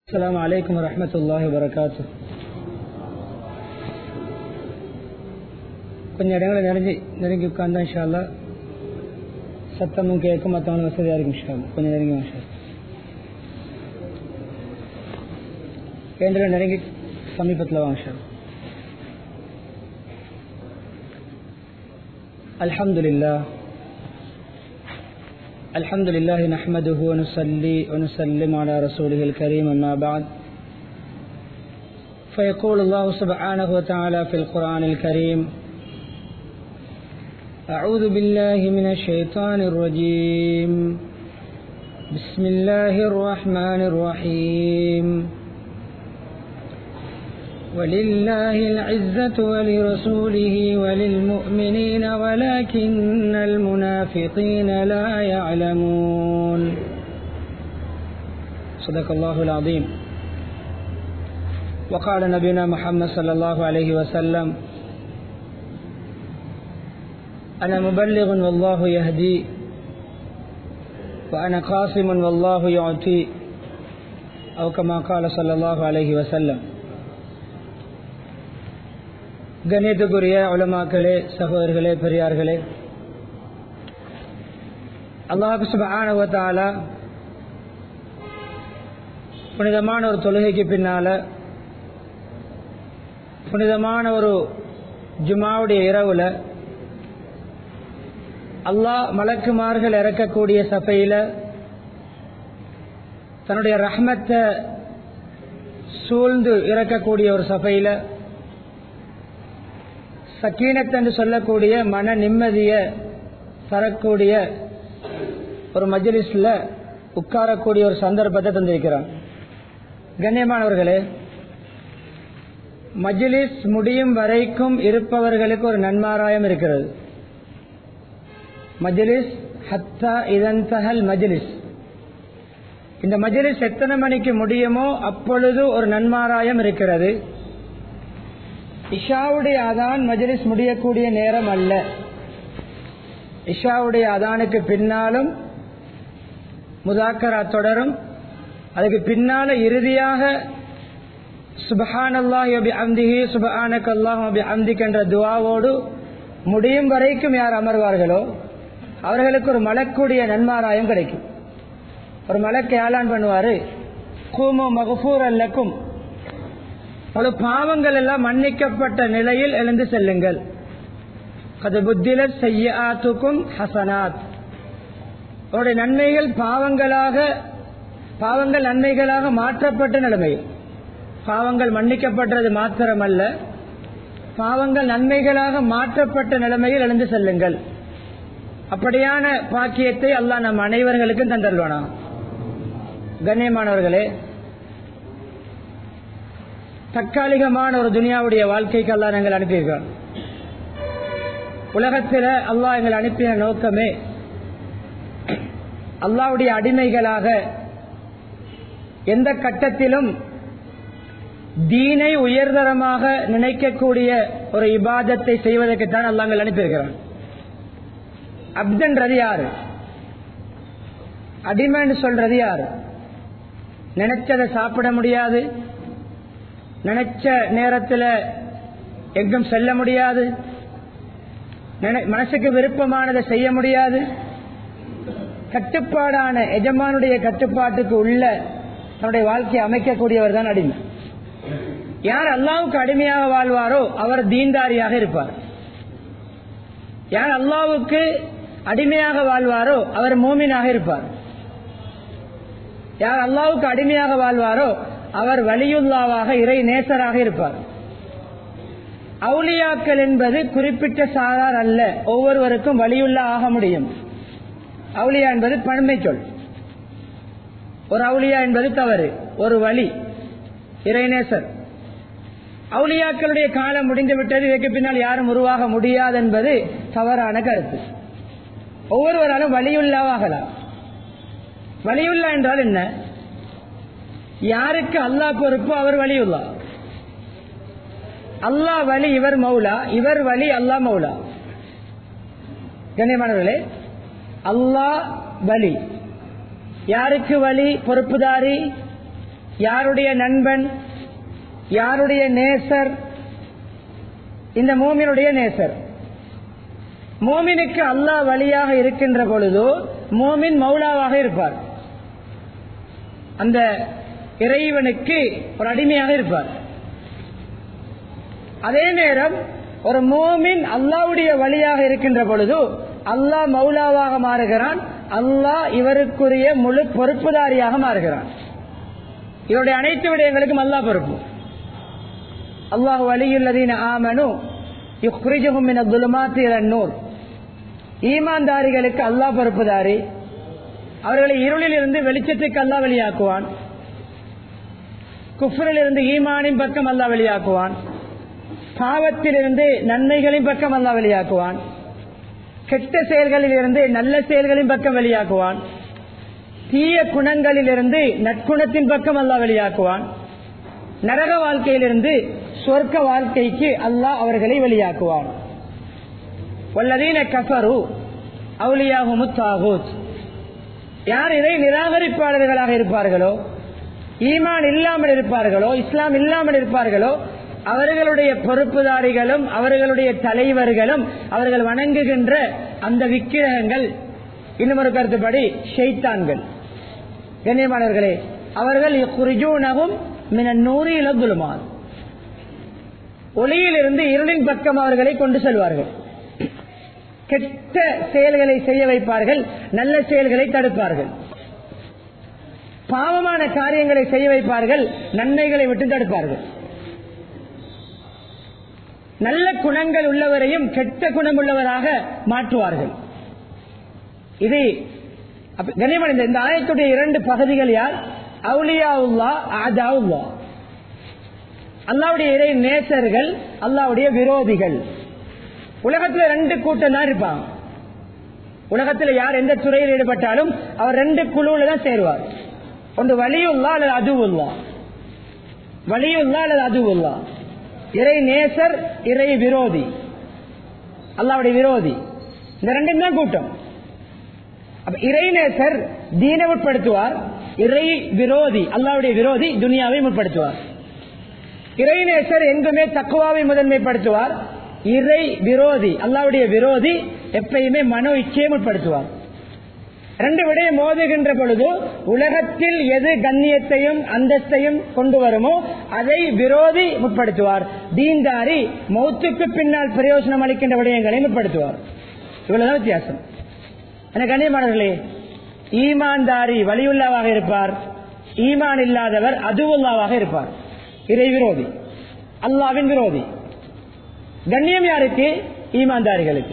السلام عليكم ورحمة الله وبركاته கொஞ்சம் இடங்களை நெருங்கி நெருங்கி உட்கார்ந்தா இன்ஷால்லா சத்தமும் கேட்கும் மற்றவங்களும் வசதியாக இருக்கும் இன்ஷால்லா கொஞ்சம் நெருங்கி இன்ஷா கேந்திர நெருங்கி சமீபத்தில் வாங்க இன்ஷா الحمد لله الحمد لله نحمده ونصلي ونسلم على رسوله الكريم أما بعد فيقول الله سبحانه وتعالى في القرآن الكريم أعوذ بالله من الشيطان الرجيم بسم الله الرحمن الرحيم ولله العزة ولرسوله وللمؤمنين ولكن المنافقين لا يعلمون صدق الله العظيم وقال نبينا محمد صلى الله عليه وسلم أنا مبلغ والله يهدي وأنا قاسم والله يعطي أو كما قال صلى الله عليه وسلم கணியத்துக்குரிய உலமாக்களே சகோதரர்களே பெரியார்களே அல்லாஹு சுபானுவத்தால புனிதமான ஒரு தொழுகைக்கு பின்னால புனிதமான ஒரு ஜுமாவுடைய இரவுல அல்லாஹ் மலக்குமார்கள் இறக்கக்கூடிய சபையில தன்னுடைய ரஹ்மத்தை சூழ்ந்து இறக்கக்கூடிய ஒரு சபையில சக்கீனத் என்று சொல்லக்கூடிய மன நிம்மதிய தரக்கூடிய ஒரு மஜ்லிஸ்ல உட்காரக்கூடிய ஒரு சந்தர்ப்பத்தை தந்திருக்கிறான் கண்ணியமானவர்களே மஜ்லிஸ் முடியும் வரைக்கும் இருப்பவர்களுக்கு ஒரு நன்மாராயம் இருக்கிறது மஜ்லிஸ் ஹத்தா இதன்தகல் மஜ்லிஸ் இந்த மஜ்லிஸ் எத்தனை மணிக்கு முடியுமோ அப்பொழுது ஒரு நன்மாராயம் இருக்கிறது இஷாவுடைய அதான் மஜலிஸ் முடியக்கூடிய நேரம் அல்ல இஷாவுடைய அதானுக்கு பின்னாலும் முதாக்கரா தொடரும் அதுக்கு பின்னால இறுதியாக சுபஹான் அல்லாஹி அந்திஹி சுபஹானக் அல்லாஹ் அந்திக் என்ற துவாவோடு முடியும் வரைக்கும் யார் அமர்வார்களோ அவர்களுக்கு ஒரு மலக்கூடிய நன்மாராயம் கிடைக்கும் ஒரு மலக்கு ஏலான் பண்ணுவாரு கூமோ மகஃபூர் அல்லக்கும் அவ்வளவு பாவங்கள் எல்லாம் மன்னிக்கப்பட்ட நிலையில் எழுந்து செல்லுங்கள் அது புத்தில செய்யாத்துக்கும் ஹசனாத் அவருடைய நன்மைகள் பாவங்களாக பாவங்கள் நன்மைகளாக மாற்றப்பட்ட நிலைமையில் பாவங்கள் மன்னிக்கப்பட்டது மாத்திரமல்ல பாவங்கள் நன்மைகளாக மாற்றப்பட்ட நிலைமையில் எழுந்து செல்லுங்கள் அப்படியான பாக்கியத்தை அல்லாஹ் நம் அனைவர்களுக்கும் தந்தல்வானா கண்ணியமானவர்களே தற்காலிகமான ஒரு துனியாவுடைய வாழ்க்கைக்கு அல்லா நாங்கள் அனுப்பியிருக்கிறோம் உலகத்தில் அல்லாஹ் எங்கள் அனுப்பின நோக்கமே அல்லாவுடைய அடிமைகளாக எந்த கட்டத்திலும் தீனை உயர்தரமாக நினைக்கக்கூடிய ஒரு இபாதத்தை செய்வதற்குத்தான் அல்லாங்கள் அனுப்பியிருக்கிறான் அப்தன்றது யாரு அடிமைன்னு சொல்றது யாரு நினைச்சதை சாப்பிட முடியாது நினைச்ச நேரத்தில் எங்கும் செல்ல முடியாது மனசுக்கு விருப்பமானதை செய்ய முடியாது கட்டுப்பாடான எஜமானுடைய கட்டுப்பாட்டுக்கு உள்ள தன்னுடைய வாழ்க்கையை அமைக்கக்கூடியவர் தான் அடிமை யார் அல்லாவுக்கு அடிமையாக வாழ்வாரோ அவர் தீன்தாரியாக இருப்பார் யார் அல்லாவுக்கு அடிமையாக வாழ்வாரோ அவர் மோமினாக இருப்பார் யார் அல்லாவுக்கு அடிமையாக வாழ்வாரோ அவர் வலியுல்லாவாக இறை நேசராக இருப்பார் அவுளியாக்கள் என்பது குறிப்பிட்ட சாரார் அல்ல ஒவ்வொருவருக்கும் வலியுல்லா ஆக முடியும் அவுளியா என்பது பன்மை சொல் ஒரு அவுளியா என்பது தவறு ஒரு வழி இறைநேசர் அவுளியாக்களுடைய காலம் முடிந்துவிட்டது இதற்கு பின்னால் யாரும் உருவாக முடியாது என்பது தவறான கருத்து ஒவ்வொருவராலும் வலியுல்லாவாகலாம் வலியுல்லா என்றால் என்ன யாருக்கு அல்லாஹ் பொறுப்பு அவர் வலியுல்லா அல்லாஹ் வலி இவர் மௌலா இவர் வலி அல்லாஹ் மௌலா கண்ணியமானவர்களே அல்லாஹ் வலி யாருக்கு வழி பொறுப்புதாரி யாருடைய நண்பன் யாருடைய நேசர் இந்த மோமினுடைய நேசர் மோமினுக்கு அல்லாஹ் வழியாக இருக்கின்ற பொழுது மோமின் மௌலாவாக இருப்பார் அந்த இறைவனுக்கு ஒரு அடிமையாக இருப்பார் அதே நேரம் ஒரு மோமின் அல்லாவுடைய வழியாக இருக்கின்ற பொழுது அல்லாஹ் மௌலாவாக மாறுகிறான் அல்லாஹ் இவருக்குரிய முழு பொறுப்புதாரியாக மாறுகிறான் இவருடைய அனைத்து விடயங்களுக்கும் அல்லாஹ் பொறுப்பு அல்லாஹ் வலியுள்ளதீன ஆமனு யுக்ரிஜுகும் மின துலுமாத்தி நூர் ஈமான்தாரிகளுக்கு அல்லாஹ் பொறுப்புதாரி அவர்களை இருளில் இருந்து வெளிச்சத்துக்கு அல்லாஹ் வெளியாக்குவான் குஃபரில் இருந்து ஈமானின் பக்கம் அல்லாஹ் வெளியாக்குவான் பாவத்திலிருந்து நன்மைகளின் பக்கம் அல்லாஹ் வெளியாக்குவான் கெட்ட செயல்களில் இருந்து நல்ல செயல்களின் பக்கம் வெளியாக்குவான் தீய குணங்களில் இருந்து நற்குணத்தின் பக்கம் அல்லாஹ் வெளியாக்குவான் நரக வாழ்க்கையிலிருந்து சொர்க்க வாழ்க்கைக்கு அல்லாஹ் அவர்களை வெளியாக்குவான் வல்லதீன கஃபரு அவுலியாகுமு தாகூத் யார் இதை நிராகரிப்பாளர்களாக இருப்பார்களோ ஈமான் இல்லாமல் இருப்பார்களோ இஸ்லாம் இல்லாமல் இருப்பார்களோ அவர்களுடைய பொறுப்புதாரிகளும் அவர்களுடைய தலைவர்களும் அவர்கள் வணங்குகின்ற அந்த விக்கிரகங்கள் இன்னும் ஒரு கருத்துப்படி ஷெய்தான்கள் கண்ணியமானவர்களே அவர்கள் குரிஜூனகும் மின நூறு இலகுலுமான் ஒளியிலிருந்து இருளின் பக்கம் அவர்களை கொண்டு செல்வார்கள் கெட்ட செயல்களை செய்ய வைப்பார்கள் நல்ல செயல்களை தடுப்பார்கள் பாவமான காரியங்களை செய்ய வைப்பார்கள் நன்மைகளை விட்டு தடுப்பார்கள் நல்ல குணங்கள் உள்ளவரையும் கெட்ட குணம் உள்ளவராக மாற்றுவார்கள் இது கனிமன் இந்த ஆயத்துடைய இரண்டு பகுதிகள் யார் அவுலியாவுல்லா ஆதாவுல்லா அல்லாவுடைய இறை நேசர்கள் அல்லாவுடைய விரோதிகள் உலகத்துல ரெண்டு கூட்டம் தான் இருப்பாங்க உலகத்துல யார் எந்த துறையில் ஈடுபட்டாலும் அவர் ரெண்டு குழுவுல தான் சேருவார் ஒன்று வலியுல்லா அல்லது அதுவுல்லா வலியுல்லா அல்லது அதுவுல்லா இறை நேசர் இறை விரோதி அல்லாவுடைய விரோதி இந்த ரெண்டும் தான் கூட்டம் இறை நேசர் தீனை முற்படுத்துவார் இறை விரோதி அல்லாவுடைய விரோதி துனியாவை முற்படுத்துவார் இறைநேசர் எங்குமே தக்குவாவை முதன்மைப்படுத்துவார் இறை விரோதி அல்லாவுடைய விரோதி எப்பயுமே மனோ இச்சையை முற்படுத்துவார் ரெண்டு விடையை மோதுகின்ற பொழுது உலகத்தில் எது கண்ணியத்தையும் அந்தஸ்தையும் கொண்டு வருமோ அதை விரோதி முற்படுத்துவார் தீன்தாரி மௌத்துக்கு பின்னால் பிரயோஜனம் அளிக்கின்ற விடயங்களை முற்படுத்துவார் இவ்வளவுதான் வித்தியாசம் என கண்ணியமானவர்களே ஈமான்தாரி வலியுள்ளாவாக இருப்பார் ஈமான் இல்லாதவர் அதுவுல்லாவாக இருப்பார் இறை விரோதி அல்லாவின் விரோதி கண்ணியம் யாருக்கு ஈமான்தாரிகளுக்கு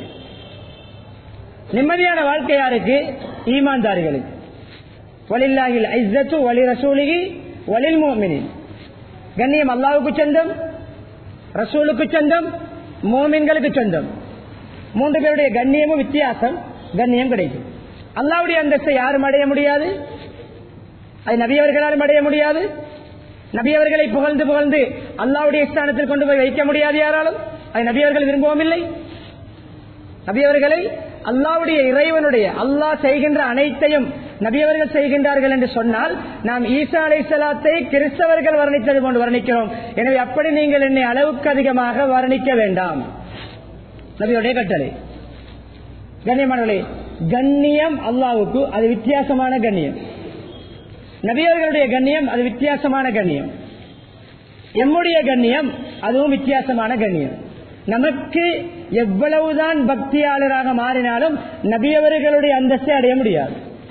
நிம்மதியான வாழ்க்கை யாருக்கு ஈமான்தாரிகளுக்கு வலில்லாஹில் ஐசத்து வலி ரசூலிகி வலில் மோமினின் கண்ணியம் அல்லாவுக்கு சொந்தம் ரசூலுக்கு சொந்தம் மோமின்களுக்கு சொந்தம் மூன்று பேருடைய கண்ணியமும் வித்தியாசம் கண்ணியம் கிடைக்கும் அல்லாவுடைய அந்தஸ்தை யாரும் அடைய முடியாது அது நபியவர்களாலும் அடைய முடியாது நபியவர்களை புகழ்ந்து புகழ்ந்து அல்லாவுடைய ஸ்தானத்தில் கொண்டு போய் வைக்க முடியாது யாராலும் அது நபியவர்கள் விரும்பவும் இல்லை நபியவர்களை அல்லாவுடைய இறைவனுடைய அல்லாஹ் செய்கின்ற அனைத்தையும் நபியவர்கள் செய்கின்றார்கள் என்று சொன்னால் நாம் ஈசா அலை சலாத்தை கிறிஸ்தவர்கள் வர்ணித்தது போன்று வர்ணிக்கிறோம் எனவே அப்படி நீங்கள் என்னை அளவுக்கு அதிகமாக வர்ணிக்க வேண்டாம் நபியுடைய கட்டளை கண்ணியமானவர்களே கண்ணியம் அல்லாவுக்கு அது வித்தியாசமான கண்ணியம் நபியர்களுடைய கண்ணியம் அது வித்தியாசமான கண்ணியம் எம்முடைய கண்ணியம் அதுவும் வித்தியாசமான கண்ணியம் நமக்கு எவ்வளவுதான் பக்தியாளராக மாறினாலும் நபியவர்களுடைய அந்தஸ்தை அடைய முடியாது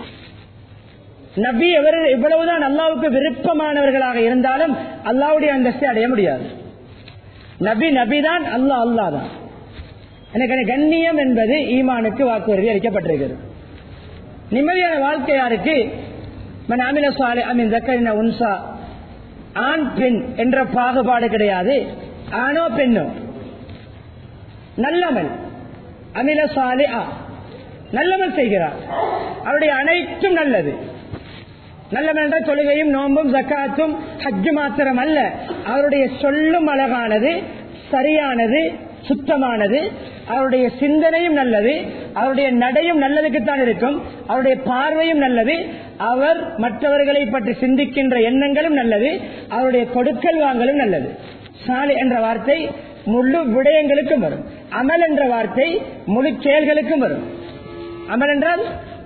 நபி எவர் எவ்வளவுதான் அல்லாவுக்கு விருப்பமானவர்களாக இருந்தாலும் அல்லாவுடைய அந்தஸ்தை அடைய முடியாது நபி நபிதான் அல்லாஹ் அல்லா தான் எனக்கு கண்ணியம் என்பது ஈமானுக்கு வாக்குறுதி அளிக்கப்பட்டிருக்கிறது நிம்மதியான வாழ்க்கை யாருக்கு அமில சாலை அமின் தக்கரின உன்சா ஆண் பெண் என்ற பாகுபாடு கிடையாது ஆணோ பெண்ணோ நல்லமல் அமில சாலை நல்லமல் செய்கிறார் அவருடைய அனைத்தும் நல்லது நல்லவன் என்ற தொழுகையும் நோம்பும் ஜக்காத்தும் ஹஜ்ஜு மாத்திரம் அல்ல அவருடைய சொல்லும் அழகானது சரியானது சுத்தமானது அவருடைய சிந்தனையும் நல்லது அவருடைய நடையும் நல்லதுக்குத்தான் இருக்கும் அவருடைய பார்வையும் நல்லது அவர் மற்றவர்களை பற்றி சிந்திக்கின்ற எண்ணங்களும் நல்லது அவருடைய கொடுக்கல் வாங்கலும் நல்லது சாலை என்ற வார்த்தை முழு விடயங்களுக்கும் வரும் அமல் என்ற வார்த்தை முழு செயல்களுக்கும் வரும் அமல் என்றால்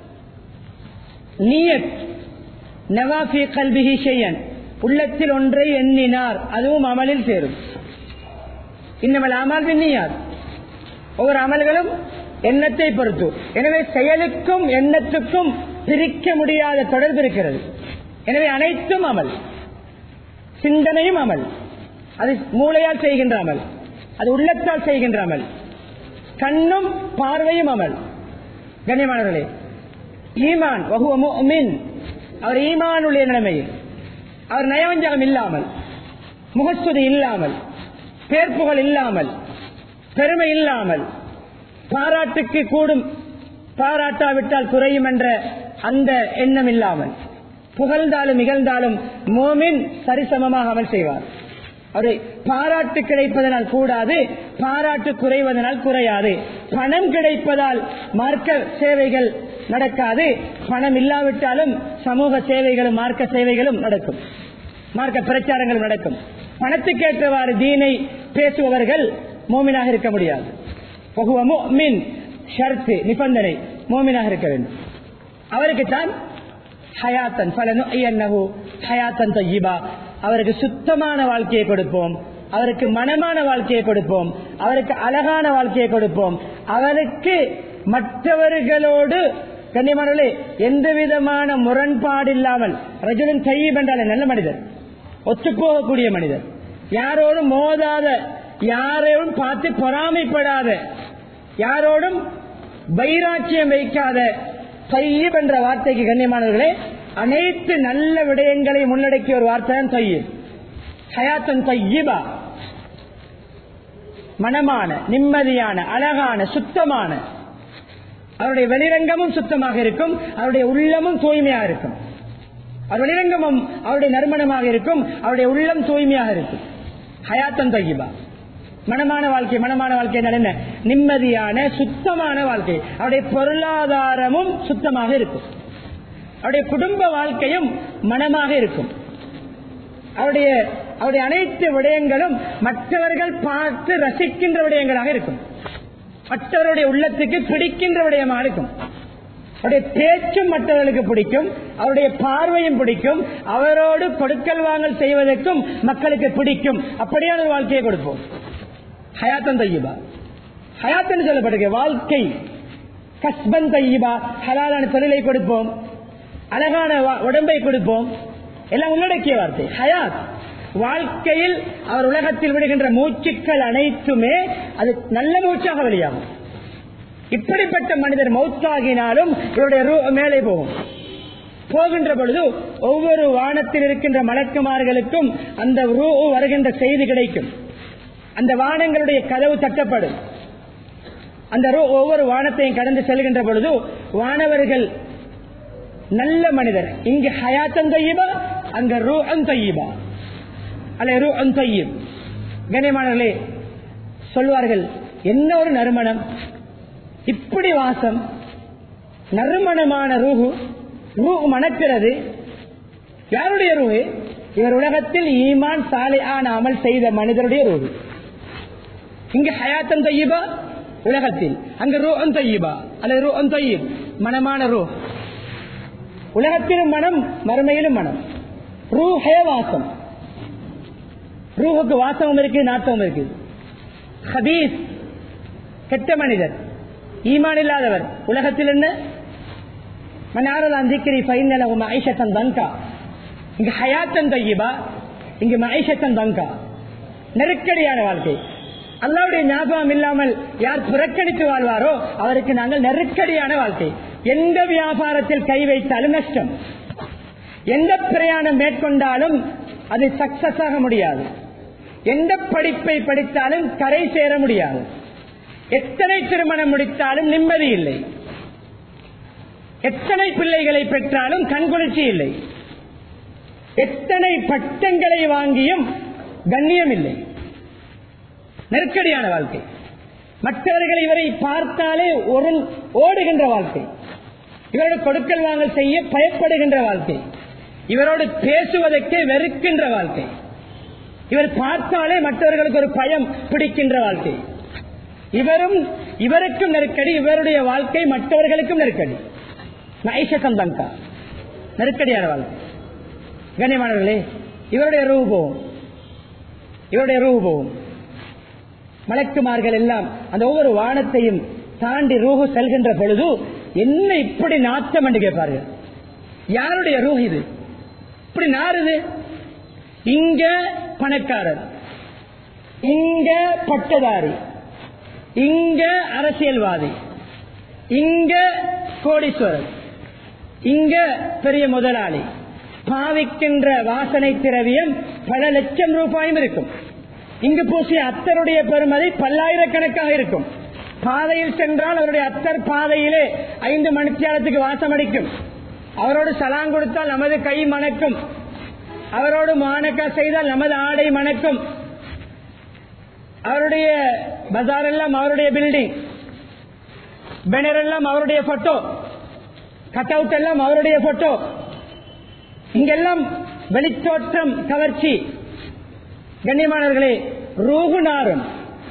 நீயத் நவாஃபி கல்விஹி ஷையன் உள்ளத்தில் ஒன்றை எண்ணினார் அதுவும் அமலில் சேரும் இன்னமல் அமல் பின்னியார் ஒவ்வொரு அமல்களும் எண்ணத்தை பொறுத்து எனவே செயலுக்கும் எண்ணத்துக்கும் பிரிக்க முடியாத தொடர்பு இருக்கிறது எனவே அனைத்தும் அமல் சிந்தனையும் அமல் அது மூளையால் செய்கின்ற அமல் அது உள்ளத்தால் செய்கின்ற அமல் கண்ணும் பார்வையும் அமல் கண்ணியமானவர்களே ஈமான் வகுவ முஃமின் அவர் ஈமானுடைய நிலைமையில் அவர் நயவஞ்சகம் இல்லாமல் முகஸ்துதி இல்லாமல் பேர்ப்புகள் இல்லாமல் பெருமை இல்லாமல் பாராட்டுக்கு கூடும் பாராட்டாவிட்டால் குறையும் என்ற அந்த எண்ணம் இல்லாமல் புகழ்ந்தாலும் இகழ்ந்தாலும் மோமின் சரிசமமாக அமல் செய்வார் அவரை பாராட்டு கிடைப்பதனால் கூடாது பாராட்டு குறைவதனால் குறையாது பணம் கிடைப்பதால் மார்க்க சேவைகள் நடக்காது பணம் இல்லாவிட்டாலும் சமூக சேவைகளும் மார்க்க சேவைகளும் நடக்கும் மார்க்க பிரச்சாரங்களும் நடக்கும் பணத்துக்கேற்றவாறு தீனை பேசுபவர்கள் மோமினாக இருக்க முடியாது மின் ஷர்த்து நிபந்தனை மோமினாக இருக்க வேண்டும் அவருக்குத்தான் ஹயாத்தன் பலனு ஐயன்னஹு ஹயாத்தன் தொய்யிபா அவருக்கு சுத்தமான வாழ்க்கையை கொடுப்போம் அவருக்கு மனமான வாழ்க்கையை கொடுப்போம் அவருக்கு அழகான வாழ்க்கையை கொடுப்போம் அவருக்கு மற்றவர்களோடு கண்ணியமானவர்களே எந்த விதமான முரண்பாடு இல்லாமல் ரஜுலன் தையீப் என்றாலே நல்ல மனிதர் ஒத்துப்போகக்கூடிய மனிதர் யாரோடும் மோதாத யாரையும் பார்த்து பொறாமைப்படாத யாரோடும் வைராக்கியம் வைக்காத தையீப் என்ற வார்த்தைக்கு கண்ணியமானவர்களே அனைத்து நல்ல விடயங்களை முன்னடக்கிய ஒரு வார்த்தை தான் தையீப் ஹயாத்தன் தையீபா மனமான நிம்மதியான அழகான சுத்தமான அவருடைய வெளிரங்கமும் சுத்தமாக இருக்கும் அவருடைய உள்ளமும் தூய்மையாக இருக்கும் அவர் வெளிரங்கமும் அவருடைய நறுமணமாக இருக்கும் அவருடைய உள்ளம் தூய்மையாக இருக்கும் ஹயாத்தன் தையீபா மனமான வாழ்க்கை மனமான வாழ்க்கை என்ன நிம்மதியான சுத்தமான வாழ்க்கை அவருடைய பொருளாதாரமும் சுத்தமாக இருக்கும் அவருடைய குடும்ப வாழ்க்கையும் மனமாக இருக்கும் அவருடைய அவருடைய அனைத்து விடயங்களும் மற்றவர்கள் பார்த்து ரசிக்கின்ற விடயங்களாக இருக்கும் மற்றவருடைய உள்ளத்துக்கு பிடிக்கின்ற விடயமாக இருக்கும் அவருடைய பேச்சும் மற்றவர்களுக்கு பிடிக்கும் அவருடைய பார்வையும் பிடிக்கும் அவரோடு கொடுக்கல் வாங்கல் செய்வதற்கும் மக்களுக்கு பிடிக்கும் அப்படியான ஒரு வாழ்க்கையை கொடுப்போம் ஹயாத்தன் தையீபா ஹயாத்தன் சொல்லப்படுகிற வாழ்க்கை கஸ்பன் தையீபா ஹலாலான தொழிலை கொடுப்போம் அழகான உடம்பை கொடுப்போம் எல்லாம் உள்ளடக்கிய வார்த்தை ஹயாத் வாழ்க்கையில் அவர் உலகத்தில் விடுகின்ற மூச்சுக்கள் அனைத்துமே அது நல்ல மூச்சாக வெளியாகும் இப்படிப்பட்ட மனிதர் மௌத்தாகினாலும் இவருடைய ரூ மேலே போகும் போகின்ற பொழுது ஒவ்வொரு வானத்தில் இருக்கின்ற மலக்குமார்களுக்கும் அந்த ரூ வருகின்ற செய்தி கிடைக்கும் அந்த வானங்களுடைய கதவு தட்டப்படும் அந்த ரூ ஒவ்வொரு வானத்தையும் கடந்து செல்கின்ற பொழுது வானவர்கள் நல்ல மனிதர் இங்கு ஹயாத்தன் தையீபா அங்க ரூ அன் தையீபா அல்ல ரூ அன் தையீப் கண்ணியமானவர்களே சொல்வார்கள் என்ன ஒரு நறுமணம் இப்படி வாசம் நறுமணமான ரூஹு ரூஹு மணக்கிறது யாருடைய ரூஹு இவர் உலகத்தில் ஈமான் சாலை ஆன அமல் செய்த மனிதருடைய ரூஹு இங்கு ஹயாத்தன் தையீபா உலகத்தில் அங்க ரூ அன் தையீபா அல்லது ரூ அன் தையீப் மனமான ரூ உலகத்திலும் மனம் மறுமையிலும் மனம் ரூஹே வாசம் ரூஹுக்கு வாசமும் இருக்கு நாட்டமும் இருக்கு ஹதீஸ் கெட்ட மனிதர் ஈமான் இல்லாதவர் உலகத்தில் என்ன மன்னாரல் திக்கிரி பைனலகும் ஐஷத்தன் தங்கா இங்கு ஹயாத்தன் தையீபா இங்கு மஐஷத்தன் தங்கா நெருக்கடியான வாழ்க்கை அல்லாவுடைய ஞாபகம் இல்லாமல் யார் புறக்கணித்து வாழ்வாரோ அவருக்கு நாங்கள் நெருக்கடியான வாழ்க்கை எந்த வியாபாரத்தில் கை வைத்தாலும் நஷ்டம் எந்த பிரயாணம் மேற்கொண்டாலும் அது சக்சஸ் ஆக முடியாது எந்த படிப்பை படித்தாலும் கரை சேர முடியாது எத்தனை திருமணம் முடித்தாலும் நிம்மதி இல்லை எத்தனை பிள்ளைகளை பெற்றாலும் கண்குளிர்ச்சி இல்லை எத்தனை பட்டங்களை வாங்கியும் கண்ணியம் இல்லை நெருக்கடியான வாழ்க்கை மற்றவர்கள் இவரை பார்த்தாலே ஒரு ஓடுகின்ற வாழ்க்கை இவரோட கொடுக்கல் வாங்கல் செய்ய பயப்படுகின்ற வாழ்க்கை இவரோடு பேசுவதற்கே வெறுக்கின்ற வாழ்க்கை இவர் பார்த்தாலே மற்றவர்களுக்கு ஒரு பயம் பிடிக்கின்ற வாழ்க்கை இவரும் இவருக்கும் நெருக்கடி இவருடைய வாழ்க்கை மற்றவர்களுக்கும் நெருக்கடி நைஷத்தம் தங்கா நெருக்கடியான வாழ்க்கை கண்ணியமானவர்களே இவருடைய ரூபு போகும் இவருடைய ரூபு போகும் மலக்குமார்கள் எல்லாம் அந்த ஒவ்வொரு வானத்தையும் தாண்டி ரூஹு செல்கின்ற பொழுது என்ன இப்படி நாட்டம் என்று கேட்பார்கள் யாருடைய ரூஹ் இது இப்படி நாருது இங்க பணக்காரர் இங்க பட்டதாரி இங்க அரசியல்வாதி இங்க கோடீஸ்வரர் இங்க பெரிய முதலாளி பாவிக்கின்ற வாசனை திரவியம் பல லட்சம் ரூபாயும் இருக்கும் இங்கு பூசிய அத்தருடைய பெருமதி பல்லாயிரக்கணக்காக இருக்கும் பாதையில் சென்றால் அவருடைய அத்தர் பாதையிலே ஐந்து மணித்தியாலத்துக்கு வாசம் அடிக்கும் அவரோடு சலாங் கொடுத்தால் நமது கை மணக்கும் அவரோடு மானக்கா செய்தால் நமது ஆடை மணக்கும் அவருடைய பஜார் எல்லாம் அவருடைய பில்டிங் பேனர் எல்லாம் அவருடைய போட்டோ கட் அவுட் எல்லாம் அவருடைய போட்டோ இங்கெல்லாம் வெளித்தோற்றம் கவர்ச்சி கண்ணியமானவர்களே ரூகுநாரும்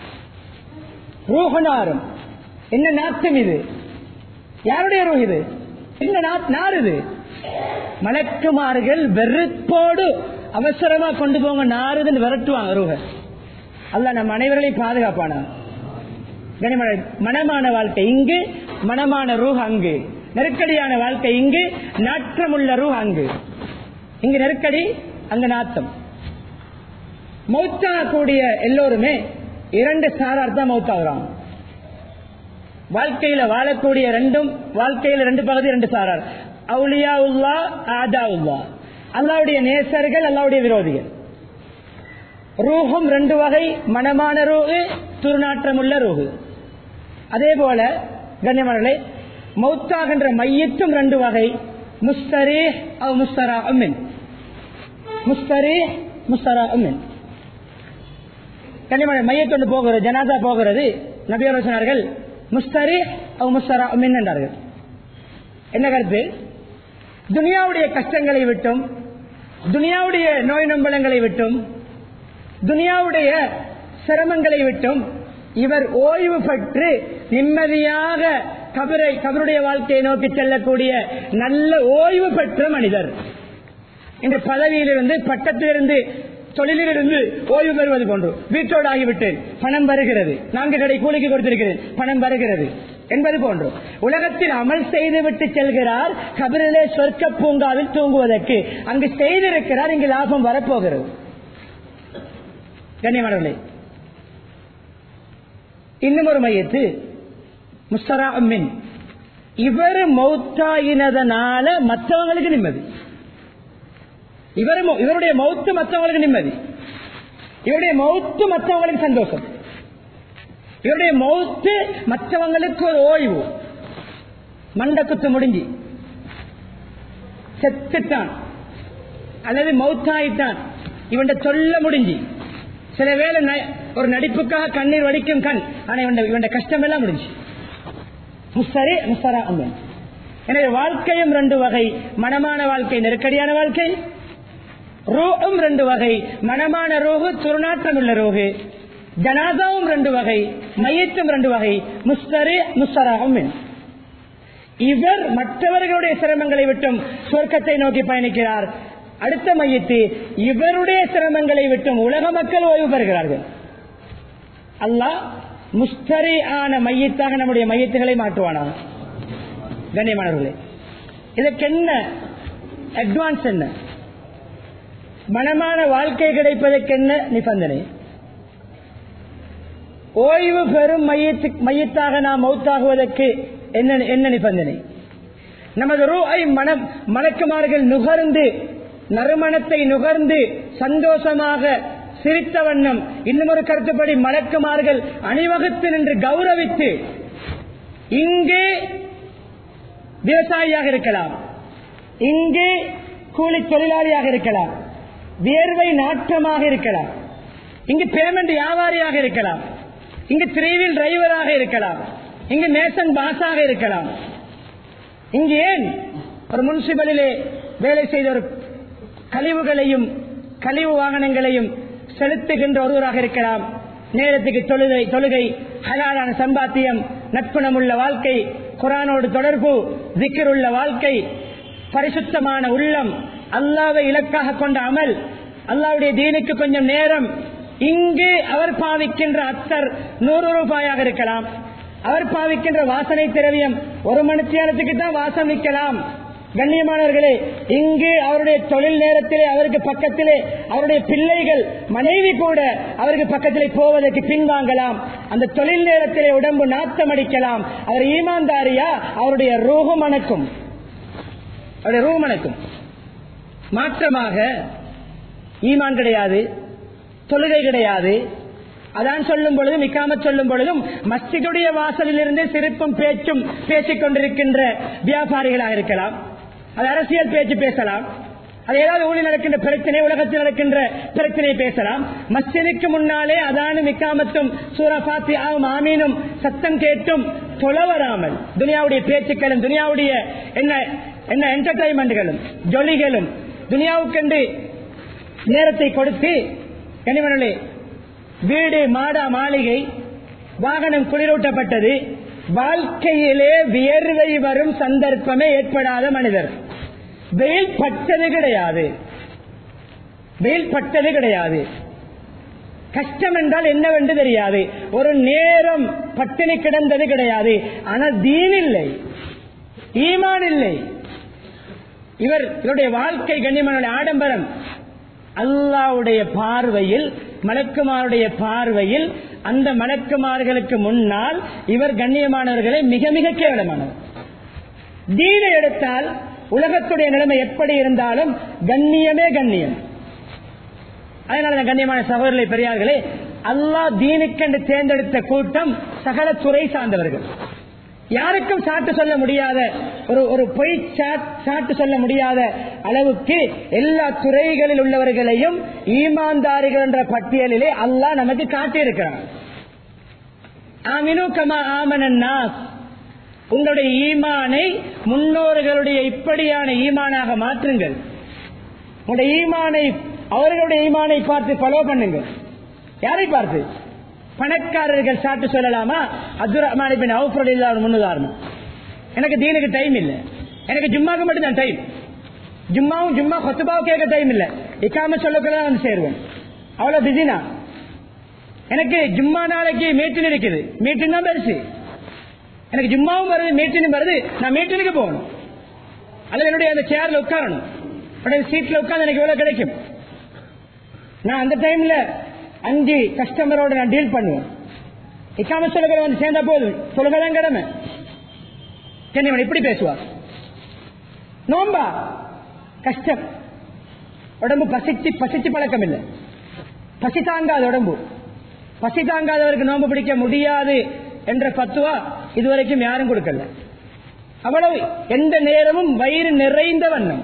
ரூகுநாரும் என்ன நாட்டம் இது யாருடைய ரூ இது என்ன நார் இது மலக்குமார்கள் வெறுப்போடு அவசரமா கொண்டு போங்க நாறுதுன்னு விரட்டுவாங்க ரூக அல்ல நம்ம அனைவர்களையும் பாதுகாப்பானா கனிமன மனமான வாழ்க்கை இங்கு மனமான ரூஹ் அங்கு நெருக்கடியான வாழ்க்கை இங்கு நாற்றமுள்ள ரூஹ் அங்கு இங்கு நெருக்கடி அங்கு நாத்தம் மௌத்தாகக்கூடிய எல்லோருமே இரண்டு சாரார் தான் மௌத்தாகிறாங்க வாழ்க்கையில வாழக்கூடிய ரெண்டும் வாழ்க்கையில ரெண்டு பகுதி ரெண்டு சாரார் அவுலியா உல்லா ஆதா உல்லா அல்லாவுடைய நேசர்கள் அல்லாவுடைய விரோதிகள் ரூஹும் ரெண்டு வகை மனமான ரூஹு துர்நாற்றமுள்ள ரூஹு அதே போல கண்ணியமானே மௌத்தாகின்ற மையத்தும் ரெண்டு வகை முஸ்தரே அவ் முஸ்தரா அம்மின் முஸ்தரே முஸ்தரா அம்மின் கண்ணியமான மையத்தொண்டு போகிறது ஜனாதா போகிறது நபியோர் சொன்னார்கள் முஸ்தரி அவ் முஸ்தரா அம்மின் என்றார்கள் என்ன கருத்து துனியாவுடைய கஷ்டங்களை விட்டும் துனியாவுடைய நோய் நம்பலங்களை விட்டும் துனியாவுடைய சிரமங்களை விட்டும் இவர் ஓய்வு பெற்று நிம்மதியாக கபரை கபருடைய வாழ்க்கையை நோக்கி செல்லக்கூடிய நல்ல ஓய்வு பெற்ற மனிதர் இந்த பதவியிலிருந்து பட்டத்திலிருந்து தொழிலிலிருந்து ஓய்வு பெறுவது போன்று வீட்டோடு ஆகிவிட்டேன் பணம் வருகிறது நான்கு கடை கூலிக்கு கொடுத்திருக்கிறேன் பணம் வருகிறது என்பது போன்று உலகத்தில் அமல் செய்துவிட்டு செல்கிறார் கபிரிலே சொர்க்க பூங்காவில் தூங்குவதற்கு அங்கு செய்திருக்கிறார் இங்கு லாபம் வரப்போகிறது கண்ணியமானவர்களே இன்னும் ஒரு மையத்து முஸ்தரா அம்மின் இவர் மௌத்தாயினதனால மற்றவங்களுக்கு நிம்மதி இவர் இவருடைய மௌத்து மற்றவங்களுக்கு நிம்மதி இவருடைய மௌத்து மற்றவங்களுக்கு சந்தோஷம் இவருடைய மௌத்து மற்றவங்களுக்கு ஒரு ஓய்வு மண்ட குத்து முடிஞ்சு செத்துட்டான் அல்லது மௌத்தாயிட்டான் இவன் சொல்ல முடிஞ்சு சில வேலை ஒரு நடிப்புக்காக கண்ணீர் வடிக்கும் கண் ஆனா இவன் இவன் கஷ்டம் எல்லாம் முடிஞ்சு முஸ்தரே முஸ்தரா அம்மன் எனவே வாழ்க்கையும் ரெண்டு வகை மனமான வாழ்க்கை நெருக்கடியான வாழ்க்கை ரூஹும் ரெண்டு வகை மனமான ரோகு துர்நாற்றம் உள்ள ரோகு ஜனாதாவும் ரெண்டு வகை மையத்தும் ரெண்டு வகை முஸ்தரே முஸ்தராகும் இவர் மற்றவர்களுடைய சிரமங்களை விட்டும் சொர்க்கத்தை நோக்கி பயணிக்கிறார் அடுத்த மையத்து இவருடைய சிரமங்களை விட்டும் உலக மக்கள் ஓய்வு பெறுகிறார்கள் அல்லாஹ் முஸ்தரி ஆன மையத்தாக நம்முடைய மையத்துகளை மாற்றுவானா கண்ணியமானவர்களே இதற்கு என்ன அட்வான்ஸ் என்ன மனமான வாழ்க்கை கிடைப்பதற்கு என்ன நிபந்தனை ஓய்வு பெறும் மையத்து மையத்தாக நாம் மௌத்தாகுவதற்கு என்ன என்ன நிபந்தனை நமது ரூஐ மனம் மணக்குமார்கள் நுகர்ந்து நறுமணத்தை நுகர்ந்து சந்தோஷமாக சிரித்த வண்ணம் இன்னும் ஒரு கருத்துப்படி மலக்குமார்கள் அணிவகுத்து நின்று கௌரவித்து இங்கே விவசாயியாக இருக்கலாம் இங்கே கூலி தொழிலாளியாக இருக்கலாம் வியர்வை நாற்றமாக இருக்கலாம் இங்கு பேமெண்ட் வியாபாரியாக இருக்கலாம் இங்கு த்ரீவில் டிரைவராக இருக்கலாம் இங்கு மேசன் பாஸாக இருக்கலாம் இங்கு ஏன் ஒரு முனிசிபலிலே வேலை செய்த ஒரு கழிவுகளையும் கழிவு வாகனங்களையும் செலுத்துகின்ற ஒருவராக இருக்கலாம் நேரத்துக்கு தொழுகை தொழுகை ஹலாலான சம்பாத்தியம் நட்புணம் உள்ள வாழ்க்கை குரானோடு தொடர்பு திக்கர் உள்ள வாழ்க்கை பரிசுத்தமான உள்ளம் அல்லாவை இலக்காக கொண்ட அமல் அல்லாவுடைய தீனுக்கு கொஞ்சம் நேரம் இங்கு அவர் பாவிக்கின்ற அத்தர் நூறு ரூபாயாக இருக்கலாம் அவர் பாவிக்கின்ற வாசனை திரவியம் ஒரு மணித்தியாலத்துக்கு தான் வாசம் விற்கலாம் கண்ணியமானவர்களே இங்கு அவருடைய தொழில் நேரத்திலே அவருக்கு பக்கத்திலே அவருடைய பிள்ளைகள் மனைவி கூட அவருக்கு பக்கத்திலே போவதற்கு பின்வாங்கலாம் அந்த தொழில் நேரத்திலே உடம்பு நாத்தம் அடிக்கலாம் அவர் ஈமான்தாரியா அவருடைய ரூஹு மணக்கும் அவருடைய ரூஹு மணக்கும் மாற்றமாக ஈமான் கிடையாது தொழுகை கிடையாது அதான் சொல்லும் பொழுதும் இக்காம சொல்லும் பொழுதும் மஸ்ஜிதுடைய வாசலில் இருந்து சிரிப்பும் பேச்சும் பேசிக் கொண்டிருக்கின்ற வியாபாரிகளாக இருக்கலாம் அது அரசியல் பேச்சு பேசலாம் அது ஏதாவது ஊழல் நடக்கின்ற பிரச்சனை உலகத்தில் நடக்கின்ற பிரச்சனை பேசலாம் மஸ்ஜிதுக்கு முன்னாலே அதானும் இக்காமத்தும் சூரபாத்தி ஆவும் ஆமீனும் சத்தம் கேட்டும் தொலை வராமல் துனியாவுடைய பேச்சுக்களும் துனியாவுடைய என்ன என்ன என்டர்டைன்மெண்ட்களும் ஜொலிகளும் துனியாவுக்கென்று நேரத்தை கொடுத்து கனிமணலே வீடு மாடா மாளிகை வாகனம் குளிரூட்டப்பட்டது வாழ்க்கையிலே வியர்வை வரும் சந்தர்ப்பமே ஏற்படாத மனிதர் வெயில் பட்டது கிடையாது வெயில் பட்டது கிடையாது கஷ்டம் என்றால் என்னவென்று தெரியாது ஒரு நேரம் பட்டினி கிடந்தது கிடையாது ஆனால் தீன் இல்லை ஈமான் இல்லை இவர் இவருடைய வாழ்க்கை கண்ணியமான ஆடம்பரம் அல்லாவுடைய பார்வையில் மலக்குமாருடைய பார்வையில் அந்த மலக்குமார்களுக்கு முன்னால் இவர் கண்ணியமானவர்களை மிக மிக கேவலமானவர் தீனை எடுத்தால் உலகத்துடைய நிலைமை எப்படி இருந்தாலும் கண்ணியமே கண்ணியம் அதனால கண்ணியமான சகோதரர்களை பெரியார்களே அல்லாஹ் தீனுக்கென்று தேர்ந்தெடுத்த கூட்டம் சகல துறை சார்ந்தவர்கள் யாருக்கும் சாட்டு சொல்ல முடியாத ஒரு ஒரு பொய் சாட்டு சொல்ல முடியாத அளவுக்கு எல்லா துறைகளில் உள்ளவர்களையும் ஈமான்தாரிகள் என்ற பட்டியலிலே அல்லாஹ் நமக்கு காட்டியிருக்கிறான் ஆமினு கமா ஆமனாஸ் உங்களுடைய ஈமானை முன்னோர்களுடைய இப்படியான ஈமானாக மாற்றுங்கள் உங்களுடைய ஈமானை அவர்களுடைய ஈமானை பார்த்து ஃபாலோ பண்ணுங்கள் யாரை பார்த்து பணக்காரர்கள் சாட்டு சொல்லலாமா அப்துல் ரஹ்மான் பின் அவுஃபர் இல்லாத முன்னுதாரணம் எனக்கு தீனுக்கு டைம் இல்லை எனக்கு ஜும்மாக்கு மட்டும் தான் டைம் ஜும்மாவும் ஜும்மா கொத்துபாவும் கேட்க டைம் இல்லை இக்காம சொல்லக்குள்ள வந்து சேருவேன் அவ்வளவு பிஸினா எனக்கு ஜும்மா நாளைக்கு மீட்டின் இருக்குது மீட்டின் தான் பெருசு எனக்கு ஜும்மாவும் வருது மீட்டினும் வருது நான் மீட்டினுக்கு போகணும் அல்லது என்னுடைய அந்த சேர்ல உட்காரணும் உடனே சீட்ல உட்கார்ந்து எனக்கு எவ்வளவு கிடைக்கும் நான் அந்த டைம்ல அஞ்சு கஸ்டமரோட நான் டீல் பண்ணுவேன் இக்காம சொல்லுகிற வந்து சேர்ந்தா போதும் சொல்லுங்கதான் கடமை கண்ணியவன் இப்படி பேசுவார் நோம்பா கஷ்டம் உடம்பு பசிச்சு பசிச்சு பழக்கம் இல்லை பசி தாங்காத உடம்பு பசி தாங்காதவருக்கு நோம்பு பிடிக்க முடியாது என்ற பத்துவா இதுவரைக்கும் யாரும் கொடுக்கல அவ்வளவு எந்த நேரமும் வயிறு நிறைந்த வண்ணம்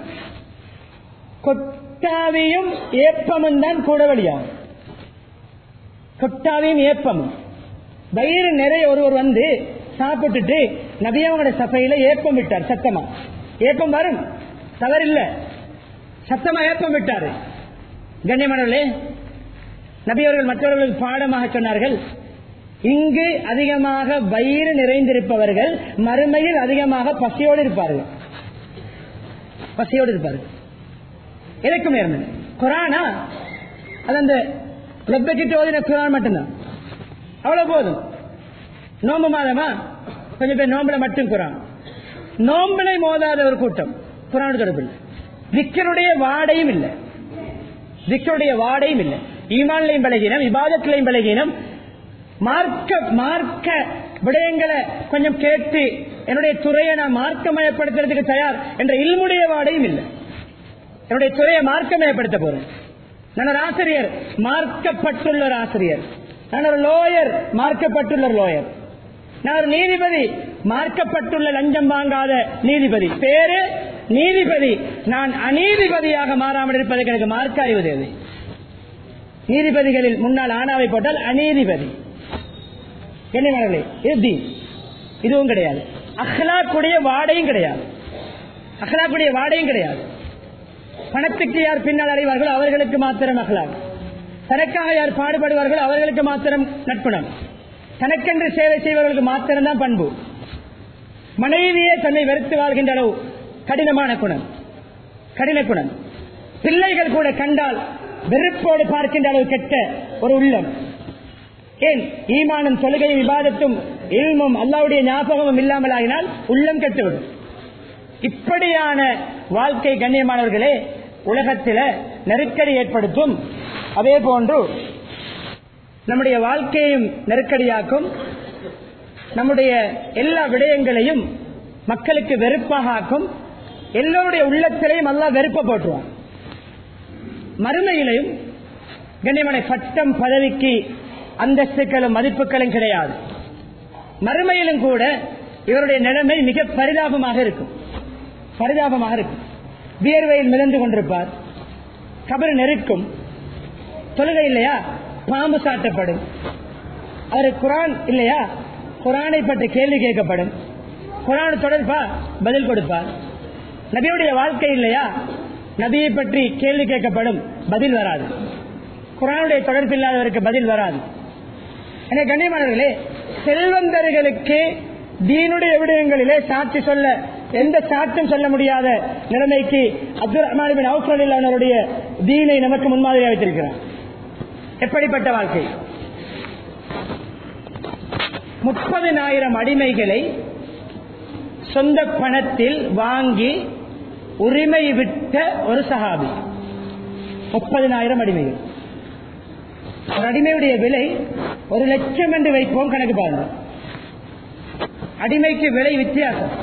கொட்டாவியும் ஏப்பமும் தான் கூட வழியாகும் கொட்டாவியும் ஏப்பமும் வயிறு நிறைய ஒருவர் வந்து சாப்பிட்டுட்டு நபியவங்களோட சபையில ஏப்பம் விட்டார் சத்தமா ஏப்பம் வரும் தவறில்ல சத்தமா ஏப்பம் விட்டாரு கண்ணியமானவர்களே நபியவர்கள் மற்றவர்களுக்கு பாடமாக சொன்னார்கள் இங்கு அதிகமாக வயிறு நிறைந்திருப்பவர்கள் மறுமையில் அதிகமாக பசியோடு இருப்பார்கள் பசியோடு இருப்பார்கள் எதற்கும் நேர்ந்தது குரானா அது அந்த லெப்பச்சிட்டு ஓதின குரான் மட்டும்தான் அவ்வளவு போதும் நோம்பு மாதமா கொஞ்சம் பேர் நோம்புல மட்டும் குரான் நோம்பினை மோதாத ஒரு கூட்டம் குரான் தொடர்பில் விக்கருடைய வாடையும் இல்லை விக்கருடைய வாடையும் இல்லை ஈமான்லையும் பழகினம் விவாதத்திலையும் பழகினம் மார்க்க மார்க்க விடயங்களை கொஞ்சம் கேட்டு என்னுடைய துறையை நான் மார்க்கமயப்படுத்துறதுக்கு தயார் என்ற இல்முடைய வாடையும் இல்லை என்னுடைய துறையை மார்க்கமயப்படுத்த போறேன் நான் ஒரு ஆசிரியர் மார்க்கப்பட்டுள்ள ஒரு ஆசிரியர் நான் ஒரு லோயர் மார்க்கப்பட்டுள்ள ஒரு லோயர் நான் ஒரு நீதிபதி மார்க்கப்பட்டுள்ள லஞ்சம் வாங்காத நீதிபதி பேரு நீதிபதி நான் அநீதிபதியாக மாறாமல் இருப்பதற்கு எனக்கு மார்க்க அறிவது எது நீதிபதிகளில் முன்னால் ஆணாவை போட்டால் அநீதிபதி கண்ணியமானவர்களே இது தீன் இதுவும் கிடையாது அஹ்லாக்குடைய வாடையும் கிடையாது அஹ்லாக்குடைய வாடையும் கிடையாது பணத்துக்கு யார் பின்னால் அடைவார்களோ அவர்களுக்கு மாத்திரம் அஹ்லாக் தனக்காக யார் பாடுபடுவார்களோ அவர்களுக்கு மாத்திரம் நட்புணம் தனக்கென்று சேவை செய்வர்களுக்கு மாத்திரம்தான் பண்பு மனைவியே தன்னை வெறுத்து வாழ்கின்ற அளவு கடினமான குணம் கடின குணம் பிள்ளைகள் கூட கண்டால் வெறுப்போடு பார்க்கின்ற அளவு கெட்ட ஒரு உள்ளம் ஏன் ஈமானும் தொழுகையும் விவாதத்தும் இல்மும் அல்லாவுடைய ஞாபகமும் இல்லாமல் ஆகினால் உள்ளம் கெட்டுவிடும் இப்படியான வாழ்க்கை கண்ணியமானவர்களே உலகத்தில நெருக்கடி ஏற்படுத்தும் அதே போன்று நம்முடைய வாழ்க்கையையும் நெருக்கடியாக்கும் நம்முடைய எல்லா விடயங்களையும் மக்களுக்கு வெறுப்பாக ஆக்கும் எல்லோருடைய உள்ளத்திலையும் அல்லா வெறுப்ப போட்டுருவான் மறுமையிலையும் கண்ணியமான பட்டம் பதவிக்கு அந்தஸ்துக்களும் மதிப்புகளும் கிடையாது மறுமையிலும் கூட இவருடைய நிலைமை மிக பரிதாபமாக இருக்கும் பரிதாபமாக இருக்கும் வியர்வையில் மிதந்து கொண்டிருப்பார் கபர் நெருக்கும் தொழுகை இல்லையா பாம்பு சாட்டப்படும் அவர் குரான் இல்லையா குரானை பற்றி கேள்வி கேட்கப்படும் குரான் தொடர்பா பதில் கொடுப்பார் நபியுடைய வாழ்க்கை இல்லையா நபியை பற்றி கேள்வி கேட்கப்படும் பதில் வராது குரானுடைய தொடர்பு இல்லாதவருக்கு பதில் வராது எனவே கண்ணியமானவர்களே செல்வந்தர்களுக்கு தீனுடைய விடயங்களிலே சாட்சி சொல்ல எந்த சாட்சியும் சொல்ல முடியாத நிலைமைக்கு அப்துல் ரஹ்மான் அவுஃபருடைய தீனை நமக்கு முன்மாதிரியாக வைத்திருக்கிறார் எப்படிப்பட்ட வாழ்க்கை முப்பதினாயிரம் அடிமைகளை சொந்த பணத்தில் வாங்கி உரிமை விட்ட ஒரு சஹாபி முப்பதினாயிரம் அடிமைகள் ஒரு அடிமையுடைய விலை ஒரு லட்சம் என்று வைப்போம் கணக்கு பாருங்க அடிமைக்கு விலை வித்தியாசம்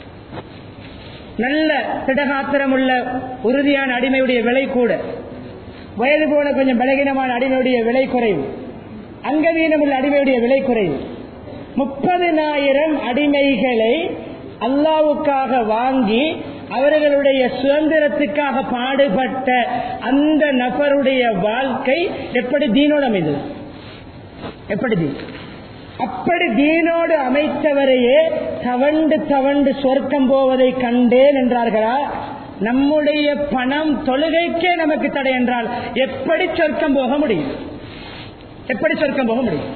நல்ல திடகாத்திரம் உள்ள உறுதியான அடிமையுடைய விலை கூட வயது போன கொஞ்சம் பலகீனமான அடிமையுடைய விலை குறைவு அங்கவீனம் உள்ள அடிமையுடைய விலை குறைவு முப்பதினாயிரம் அடிமைகளை அல்லாவுக்காக வாங்கி அவர்களுடைய சுதந்திரத்துக்காக பாடுபட்ட அந்த நபருடைய வாழ்க்கை எப்படி தீனோடு அமைந்தது எப்படி தீன் அப்படி தீனோடு அமைத்தவரையே தவண்டு தவண்டு சொர்க்கம் போவதை கண்டேன் என்றார்களா நம்முடைய பணம் தொழுகைக்கே நமக்கு தடை என்றால் எப்படி சொர்க்கம் போக முடியும் எப்படி சொர்க்கம் போக முடியும்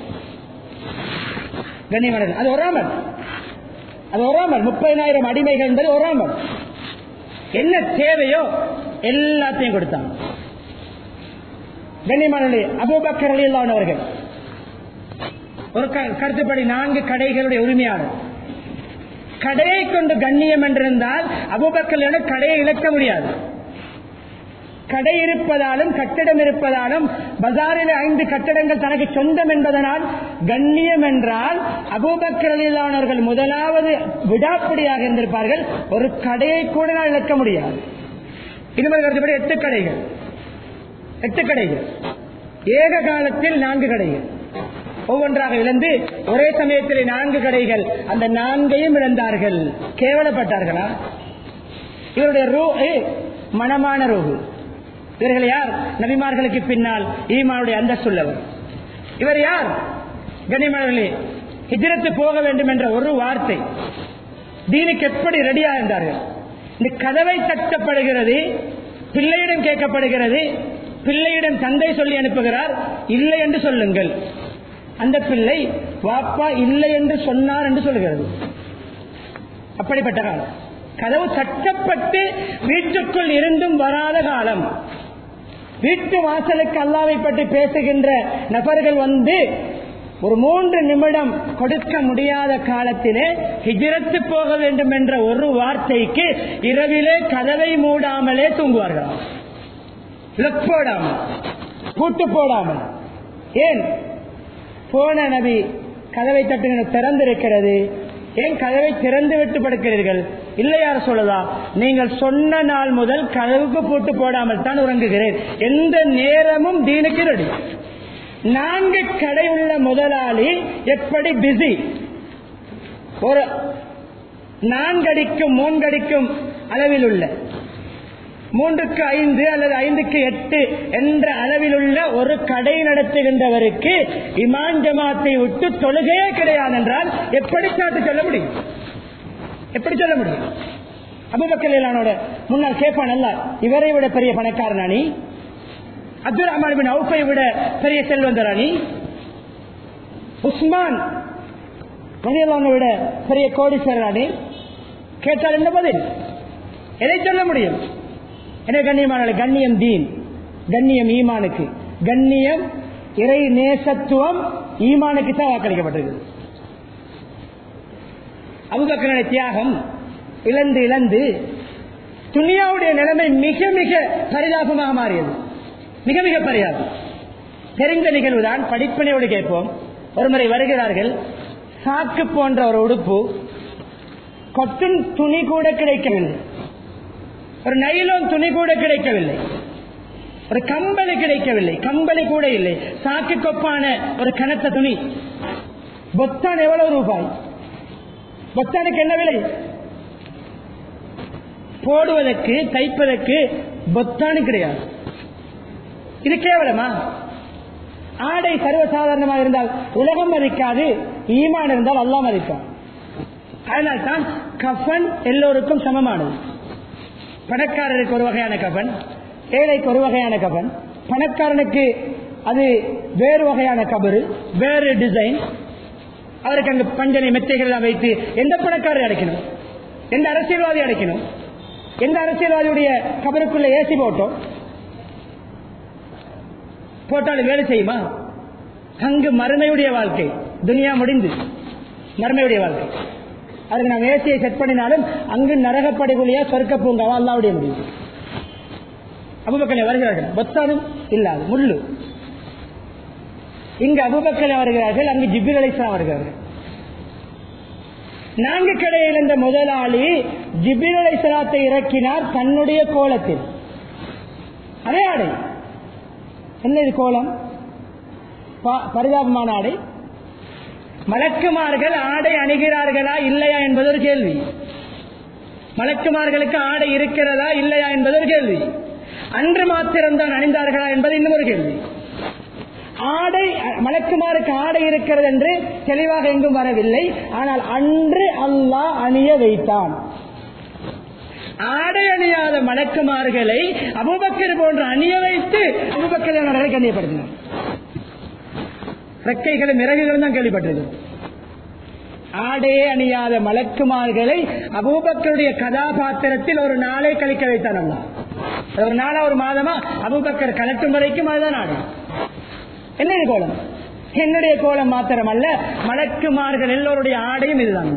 கண்ணியமனது அது ஒராமல் அது ஒராமல் முப்பதினாயிரம் அடிமைகள் என்பது ஒராமல் என்ன தேவையோ எல்லாத்தையும் கொடுத்தாங்க கண்ணியமானே அபூபக்கர் அலியல்லானவர்கள் ஒரு கருத்துப்படி நான்கு கடைகளுடைய உரிமையாளர் கடையை கொண்டு கண்ணியம் என்றிருந்தால் அபுபக்கல் கடையை இழக்க முடியாது கடை இருப்பதாலும் கட்டிடம் இருப்பதாலும் பஜாரில் ஐந்து கட்டடங்கள் தனக்கு சொந்தம் என்பதனால் கண்ணியம் என்றால் அபூபக்கரலானவர்கள் முதலாவது விடாப்பிடியாக இருந்திருப்பார்கள் ஒரு கடையை கூட நான் இழக்க முடியாது இதுவரை கருத்துப்படி எட்டு கடைகள் எட்டு கடைகள் ஏக காலத்தில் நான்கு கடைகள் ஒவ்வொன்றாக இழந்து ஒரே சமயத்தில் நான்கு கடைகள் அந்த நான்கையும் இழந்தார்கள் கேவலப்பட்டார்களா இவருடைய ரூ மனமான ரூகு இவர்கள் யார் நபிமார்களுக்கு பின்னால் ஈமானுடைய அந்தஸ்துள்ளவர் இவர் யார் கனிமணர்களே ஹிஜரத்து போக வேண்டும் என்ற ஒரு வார்த்தை தீனுக்கு எப்படி ரெடியா இருந்தார்கள் இந்த கதவை தட்டப்படுகிறது பிள்ளையிடம் கேட்கப்படுகிறது பிள்ளையிடம் தந்தை சொல்லி அனுப்புகிறார் இல்லை என்று சொல்லுங்கள் அந்த பிள்ளை வாப்பா இல்லை என்று சொன்னார் என்று சொல்லுகிறது அப்படிப்பட்ட காலம் கதவு தட்டப்பட்டு வீட்டுக்குள் இருந்தும் வராத காலம் வீட்டு வாசலுக்கு அல்லாவை பற்றி பேசுகின்ற நபர்கள் வந்து ஒரு மூன்று நிமிடம் கொடுக்க முடியாத காலத்திலே ஹிஜரத்து போக வேண்டும் என்ற ஒரு வார்த்தைக்கு இரவிலே கதவை மூடாமலே தூங்குவார்களாம் போடாமல் கூட்டு போடாமல் ஏன் போன நபி கதவை தட்டு திறந்திருக்கிறது ஏன் கதவை திறந்து விட்டு படுக்கிறீர்கள் இல்லை யார் சொல்லதா நீங்கள் சொன்ன நாள் முதல் கதவுக்கு போட்டு போடாமல் தான் உறங்குகிறேன் எந்த நேரமும் தீனுக்கு ரெடி நான்கு கடை உள்ள முதலாளி எப்படி பிஸி ஒரு நான்கடிக்கும் மூன்கடிக்கும் அளவில் உள்ள மூன்றுக்கு ஐந்து அல்லது ஐந்துக்கு எட்டு என்ற அளவில் உள்ள ஒரு கடை நடத்துகின்றவருக்கு இமான் ஜமாத்தை விட்டு தொழுகையே கிடையாது என்றால் எப்படி சாட்டு சொல்ல முடியும் எப்படி சொல்ல முடியும் அபுபக்கலானோட முன்னால் கேட்பான் அல்ல இவரை விட பெரிய பணக்காரன் அணி அப்துல் ரஹ்மான் பின் அவுஃபை விட பெரிய செல்வந்தர் அணி உஸ்மான் ரலியல்லாஹு விட பெரிய கோடீஸ்வரர் அணி கேட்டால் என்ன பதில் எதை சொல்ல முடியும் எனவே கண்ணியமான கண்ணியம் தீன் கண்ணியம் ஈமானுக்கு கண்ணியம் இறை நேசத்துவம் ஈமானுக்கு தான் வாக்களிக்கப்பட்டது அபுபக்கரனுடைய தியாகம் இழந்து இழந்து துனியாவுடைய நிலைமை மிக மிக பரிதாபமாக மாறியது மிக மிக பரிதாபம் தெரிந்த நிகழ்வுதான் படிப்பினையோடு கேட்போம் ஒருமுறை வருகிறார்கள் சாக்கு போன்ற ஒரு உடுப்பு கொத்தின் துணி கூட கிடைக்கவில்லை ஒரு நைலோன் துணி கூட கிடைக்கவில்லை ஒரு கம்பளி கிடைக்கவில்லை கம்பளி கூட இல்லை சாக்கு கொப்பான ஒரு கனத்த துணி பொத்தான் எவ்வளவு ரூபாய் பொத்தானுக்கு என்ன விலை போடுவதற்கு தைப்பதற்கு பொத்தானு கிடையாது இது கேவலமா ஆடை சர்வசாதாரணமாக இருந்தால் உலகம் மதிக்காது ஈமான் இருந்தால் அல்லா மதிப்பான் அதனால்தான் கஃபன் எல்லோருக்கும் சமமானது பணக்காரருக்கு ஒரு வகையான கஃபன் ஏழைக்கு ஒரு வகையான கஃபன் பணக்காரனுக்கு அது வேறு வகையான கபரு வேறு டிசைன் அவருக்கு அங்கு பஞ்சனை மெத்தைகள் எல்லாம் வைத்து எந்த பணக்காரரை அடைக்கணும் எந்த அரசியல்வாதி அடைக்கணும் எந்த அரசியல்வாதியுடைய கபருக்குள்ள ஏசி போட்டோம் போட்டாலும் வேலை செய்யுமா அங்கு மறுமையுடைய வாழ்க்கை துனியா முடிந்து மறுமையுடைய வாழ்க்கை அதுக்கு நாம் ஏசியை செட் பண்ணினாலும் அங்கு நரகப்படைகுழியா சொர்க்க பூங்காவா அல்லாவுடைய முடிவு அபுபக்கலை வருகிறார்கள் பொத்தானும் இல்லாது முள்ளு இங்கு அபுபக்கலை வருகிறார்கள் அங்கு ஜிபில் அலிஸ்லாம் வருகிறார்கள் நான்கு கடையில் இருந்த முதலாளி ஜிபில் அலிஸ்லாத்தை இறக்கினார் தன்னுடைய கோலத்தில் அதே ஆடை என்ன இது கோலம் பரிதாபமான ஆடை மலக்குமார்கள் ஆடை அணுகிறார்களா இல்லையா என்பது ஒரு கேள்வி மலக்குமார்களுக்கு ஆடை இருக்கிறதா இல்லையா என்பது ஒரு கேள்வி அன்று மாத்திரம்தான் அணிந்தார்களா என்பது இன்னும் ஒரு கேள்வி ஆடை மலக்குமாருக்கு ஆடை இருக்கிறது என்று தெளிவாக எங்கும் வரவில்லை ஆனால் அன்று அல்லாஹ் அணிய வைத்தான் ஆடை அணியாத மலக்குமார்களை அபுபக்கர் போன்று அணிய வைத்து அபுபக்கர் கண்ணியப்படுத்தினார் ரெக்கைகளும் இறகுகளும் தான் கேள்விப்பட்டது ஆடையே அணியாத மலக்குமார்களை அபூபக்கருடைய கதாபாத்திரத்தில் ஒரு நாளை கழிக்க வைத்தான் அல்லா ஒரு நாளா ஒரு மாதமா அபூபக்கர் கலட்டும் வரைக்கும் அதுதான் ஆடை என்ன இது கோலம் என்னுடைய கோலம் மாத்திரம் அல்ல மலக்குமார்கள் எல்லோருடைய ஆடையும் இதுதான்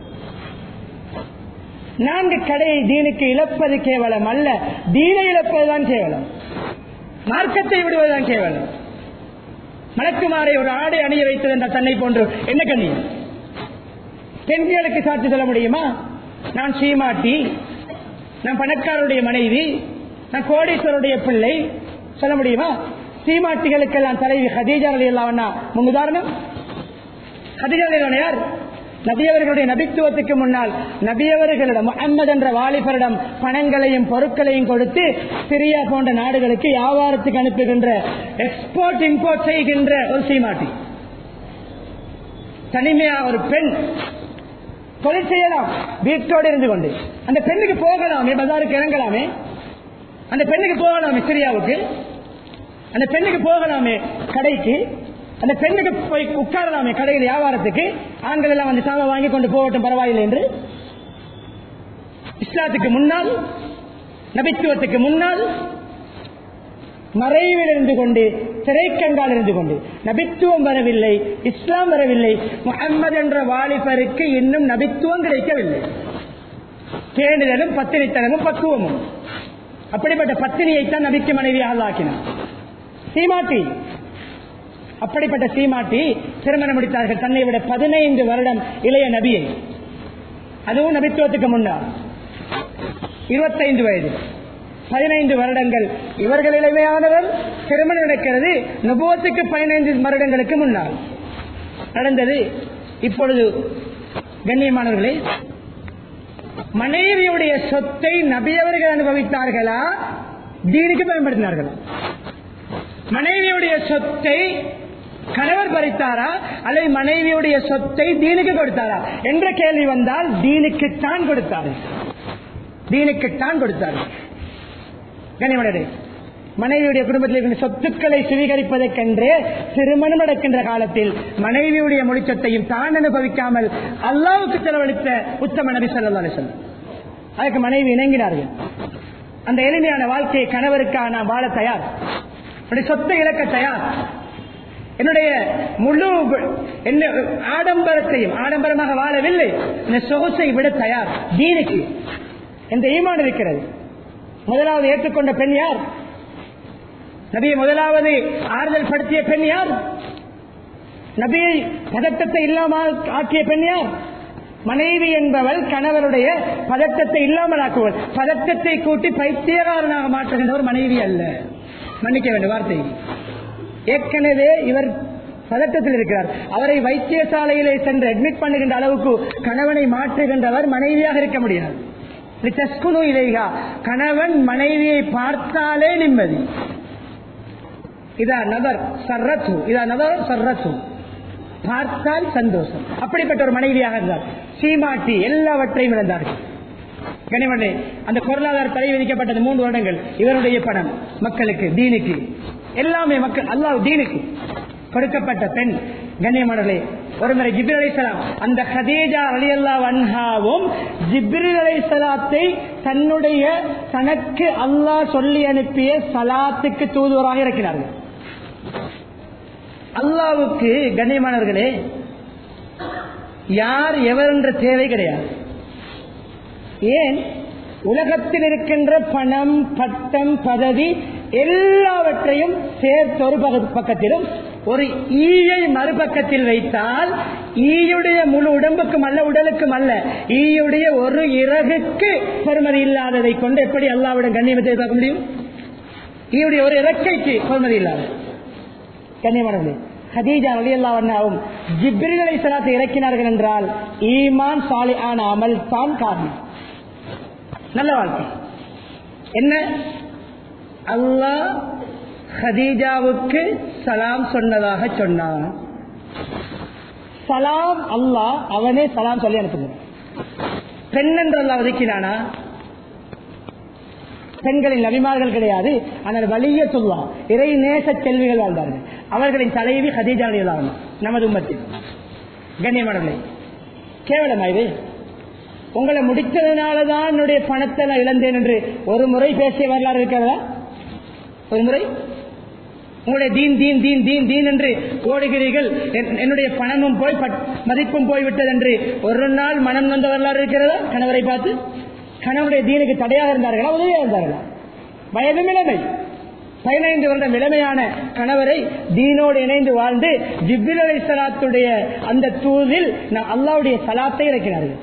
நான்கு கடையை தீனுக்கு இழப்பது கேவலம் அல்ல தீனை இழப்பதுதான் கேவலம் மார்க்கத்தை விடுவதுதான் கேவலம் மலக்குமாரை ஒரு ஆடை அணிய வைத்தது என்ற தன்னை போன்று என்ன கண்ணியம் பெண்களுக்கு சாட்சி சொல்ல முடியுமா நான் சீமாட்டி நான் பணக்காரருடைய மனைவி நான் கோடீஸ்வருடைய பிள்ளை சொல்ல முடியுமா சீமாட்டிகளுக்கெல்லாம் தலைவி ஹதீஜா அலி அல்லாவண்ணா முன் உதாரணம் ஹதீஜா அலி யார் நபியவர்களுடைய நபித்துவத்துக்கு முன்னால் நபியவர்களிடம் முகம்மது என்ற வாலிபரிடம் பணங்களையும் பொருட்களையும் கொடுத்து சிரியா போன்ற நாடுகளுக்கு வியாபாரத்துக்கு அனுப்புகின்ற எக்ஸ்போர்ட் இம்போர்ட் செய்கின்ற ஒரு சீமாட்டி தனிமையா ஒரு பெண் தொழில் செய்யலாம் வீட்டோடு இருந்து கொண்டு அந்த பெண்ணுக்கு போகலாமே பஜாருக்கு இறங்கலாமே அந்த பெண்ணுக்கு போகலாமே சிரியாவுக்கு அந்த பெண்ணுக்கு போகலாமே கடைக்கு அந்த பெண்ணுக்கு போய் உட்காரலாமே கடையில் வியாபாரத்துக்கு ஆண்கள் எல்லாம் வந்து சாம வாங்கி கொண்டு போகட்டும் பரவாயில்லை என்று இஸ்லாத்துக்கு முன்னால் நபித்துவத்துக்கு முன்னால் மறைவில் இருந்து கொண்டு திரைக்கங்கால் இருந்து கொண்டு நபித்துவம் வரவில்லை இஸ்லாம் வரவில்லை முகம்மது என்ற வாலிபருக்கு இன்னும் நபித்துவம் கிடைக்கவில்லை பேணுதலும் பத்தினித்தனமும் பக்குவமும் அப்படிப்பட்ட பத்தினியைத்தான் நபிக்கு மனைவியாக ஆக்கினார் சீமாட்டி அப்படிப்பட்ட சீமாட்டி திருமணம் முடித்தார்கள் தன்னை விட பதினைந்து வருடம் இளைய நபியை அதுவும் நபித்துவத்துக்கு முன்னால் இருபத்தைந்து வயது பதினைந்து வருடங்கள் இவர்கள் இளமையானவர் திருமணம் நடக்கிறது நுபுவத்துக்கு பதினைந்து வருடங்களுக்கு முன்னால் நடந்தது இப்பொழுது கண்ணியமானவர்களே மனைவியுடைய சொத்தை நபியவர்கள் அனுபவித்தார்களா தீனுக்கு பயன்படுத்தினார்களா மனைவியுடைய சொத்தை கணவர் பறித்தாரா அல்லது மனைவியுடைய சொத்தை தீனுக்கு கொடுத்தாரா என்ற கேள்வி வந்தால் தீனுக்குத்தான் கொடுத்தாரு தீனுக்குத்தான் கொடுத்தாரு கனிமடரே மனைவியுடைய குடும்பத்தில் இருக்கின்ற சொத்துக்களை சுவீகரிப்பதற்கென்றே திருமணம் நடக்கின்ற காலத்தில் மனைவியுடைய மொழிச்சத்தையும் தான் அனுபவிக்காமல் அல்லாவுக்கு செலவழித்த உத்தம நபி சொல்லா சொல்லம் அதுக்கு மனைவி இணங்கினார்கள் அந்த எளிமையான வாழ்க்கையை கணவருக்காக நான் வாழ தயார் என்னுடைய சொத்தை இழக்க தயார் என்னுடைய முழு என்ன ஆடம்பரத்தையும் ஆடம்பரமாக வாழவில்லை இந்த சொகுசை விட தயார் தீனுக்கு என்ற ஈமான் இருக்கிறது முதலாவது ஏற்றுக்கொண்ட பெண் யார் நபியை முதலாவது ஆறுதல் படுத்திய பெண் யார் நபியை பதட்டத்தை இல்லாமல் ஆக்கிய பெண் யார் மனைவி என்பவள் கணவருடைய பதட்டத்தை இல்லாமல் ஆக்குவள் பதட்டத்தை கூட்டி பைத்தியகாரனாக மாற்றுகின்றவர் மனைவி அல்ல மன்னிக்க வேண்டும் வார்த்தை ஏற்கனவே இவர் பதட்டத்தில் இருக்கிறார் அவரை வைத்தியசாலையிலே சென்று அட்மிட் பண்ணுகின்ற அளவுக்கு கணவனை மாற்றுகின்றவர் மனைவியாக இருக்க முடியாது கணவன் மனைவியை பார்த்தாலே நிம்மதி இதா நபர் சர்ரத்து இதா நபர் சர்ரத்து பார்த்தால் சந்தோஷம் அப்படிப்பட்ட ஒரு மனைவியாக இருந்தார் சீமாட்டி எல்லாவற்றையும் இழந்தார்கள் கனிமண்ணே அந்த பொருளாதார தடை விதிக்கப்பட்டது மூன்று வருடங்கள் இவருடைய பணம் மக்களுக்கு தீனுக்கு எல்லாமே மக்கள் அல்லாஹ் தீனுக்கு கொடுக்கப்பட்ட பெண் கண்ணியமானே ஒருமுறை ஜிபிர் அலைசலாம் அந்த ஹதீஜா அலி அல்லா வன்ஹாவும் ஜிப்ரில் அலைசலாத்தை தன்னுடைய தனக்கு அல்லாஹ் சொல்லி அனுப்பிய சலாத்துக்கு தூதுவராக இருக்கிறார்கள் அல்லாவுக்கு கண்ணியமானவர்களே யார் எவர் என்ற தேவை கிடையாது ஏன் உலகத்தில் இருக்கின்ற பணம் பட்டம் பதவி எல்லாவற்றையும் சேர்த்து ஒரு பக்கத்திலும் ஒரு ஈயை மறுபக்கத்தில் வைத்தால் ஈயுடைய முழு உடம்புக்கும் அல்ல உடலுக்கும் அல்ல ஈயுடைய ஒரு இறகுக்கு பெருமதி இல்லாததை கொண்டு எப்படி அல்லாவிடம் கண்ணியமத்தை பார்க்க முடியும் ஈயுடைய ஒரு இறக்கைக்கு பெருமதி இல்லாத கண்ணியமானவர்களே ஹதீஜா அலி அல்லாவும் ஜிப்ரிகளை சலாத்தை இறக்கினார்கள் என்றால் ஈமான் சாலி ஆன அமல் தான் காரணம் நல்ல வாழ்க்கை என்ன அல்லாஹ் ஹதீஜாவுக்கு சலாம் சொன்னதாக சொன்னான் சலாம் அல்லாஹ் அவனே சலாம் சொல்லி அனுப்புகிறான் பெண் என்று அல்லாஹ் ஒதுக்கினானா பெண்களின் நபிமார்கள் கிடையாது ஆனால் வலிய சொல்லா இறை நேச செல்விகள் வாழ்ந்தார்கள் அவர்களின் தலைவி ஹதீஜா நமது உம்மத்தில் கண்ணியமானவர்களே கேவலமா இது உங்களை முடித்ததுனாலதான் என்னுடைய பணத்தை நான் இழந்தேன் என்று ஒரு முறை பேசிய வரலாறு இருக்கிறதா ஒரு முறை உங்களுடைய தீன் தீன் தீன் தீன் தீன் என்று ஓடுகிறீர்கள் என்னுடைய பணமும் போய் மதிப்பும் போய்விட்டது என்று ஒரு நாள் மனம் வந்த வரலாறு இருக்கிறதா கணவரை பார்த்து கணவனுடைய தீனுக்கு தடையாக இருந்தார்களா உதவியாக இருந்தார்களா வயதும் இளமை பதினைந்து வருடம் இளமையான கணவரை தீனோடு இணைந்து வாழ்ந்து ஜிபில் அலை சலாத்துடைய அந்த தூதில் அல்லாவுடைய சலாத்தை இறக்கிறார்கள்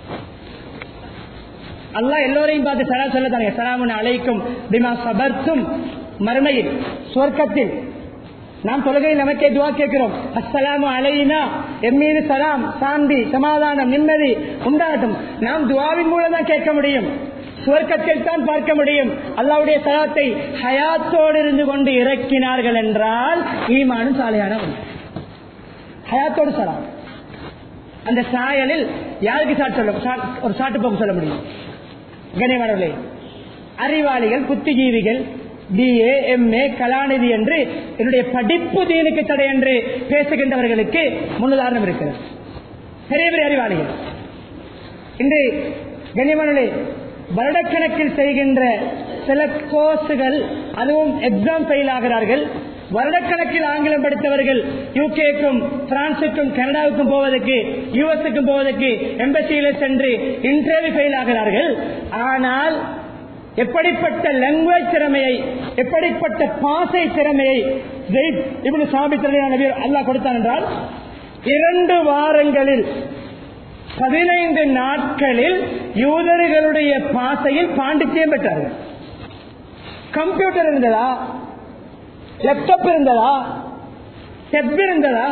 அல்லாஹ் எல்லோரையும் பார்த்து சலா சொல்லத்தாங்க சலாமுன் அழைக்கும் பிமா சபர்த்தும் மறுமையில் சொர்க்கத்தில் நாம் தொழுகையில் நமக்கே துவா கேட்கிறோம் அஸ்ஸலாமு அலைனா எம்மீது சலாம் சாந்தி சமாதானம் நிம்மதி உண்டாகட்டும் நாம் துவாவின் மூலம் தான் கேட்க முடியும் சுவர்க்கத்தில் தான் பார்க்க முடியும் அல்லாவுடைய சலாத்தை ஹயாத்தோடு இருந்து கொண்டு இறக்கினார்கள் என்றால் ஈமானும் சாலையான ஹயாத்தோடு சலாம் அந்த சாயலில் யாருக்கு சாட்டு சொல்ல ஒரு சாட்டு போக்கு சொல்ல முடியும் கனிமணர்களே அறிவாளிகள் புத்திஜீவிகள் பிஏ எம்ஏ கலாநிதி என்று என்னுடைய படிப்பு தீனுக்கு தடை என்று பேசுகின்றவர்களுக்கு முன்னுதாரணம் இருக்கிறது பெரிய பெரிய அறிவாளிகள் இன்று கனிமணலே வருடக்கணக்கில் செய்கின்ற சில கோர்ஸுகள் அதுவும் எக்ஸாம் ஃபெயில் ஆகிறார்கள் வருடக்கணக்கில் ஆங்கிலம் படித்தவர்கள் யூகேக்கும் பிரான்சுக்கும் கனடாவுக்கும் போவதற்கு யுஎஸ்க்கும் போவதற்கு எம்பசியில சென்று இன்டர்வியூ ஃபெயில் ஆகிறார்கள் ஆனால் எப்படிப்பட்ட லாங்குவேஜ் திறமையை எப்படிப்பட்ட பாசை திறமையை இப்படி சாபித்திரனான அல்லாஹ் கொடுத்தான் என்றால் இரண்டு வாரங்களில் பதினைந்து நாட்களில் யூதர்களுடைய பாசையில் பாண்டித்யம் பெற்றார்கள் கம்ப்யூட்டர் இருந்ததா லேப்டாப் இருந்ததா டெப் இருந்ததா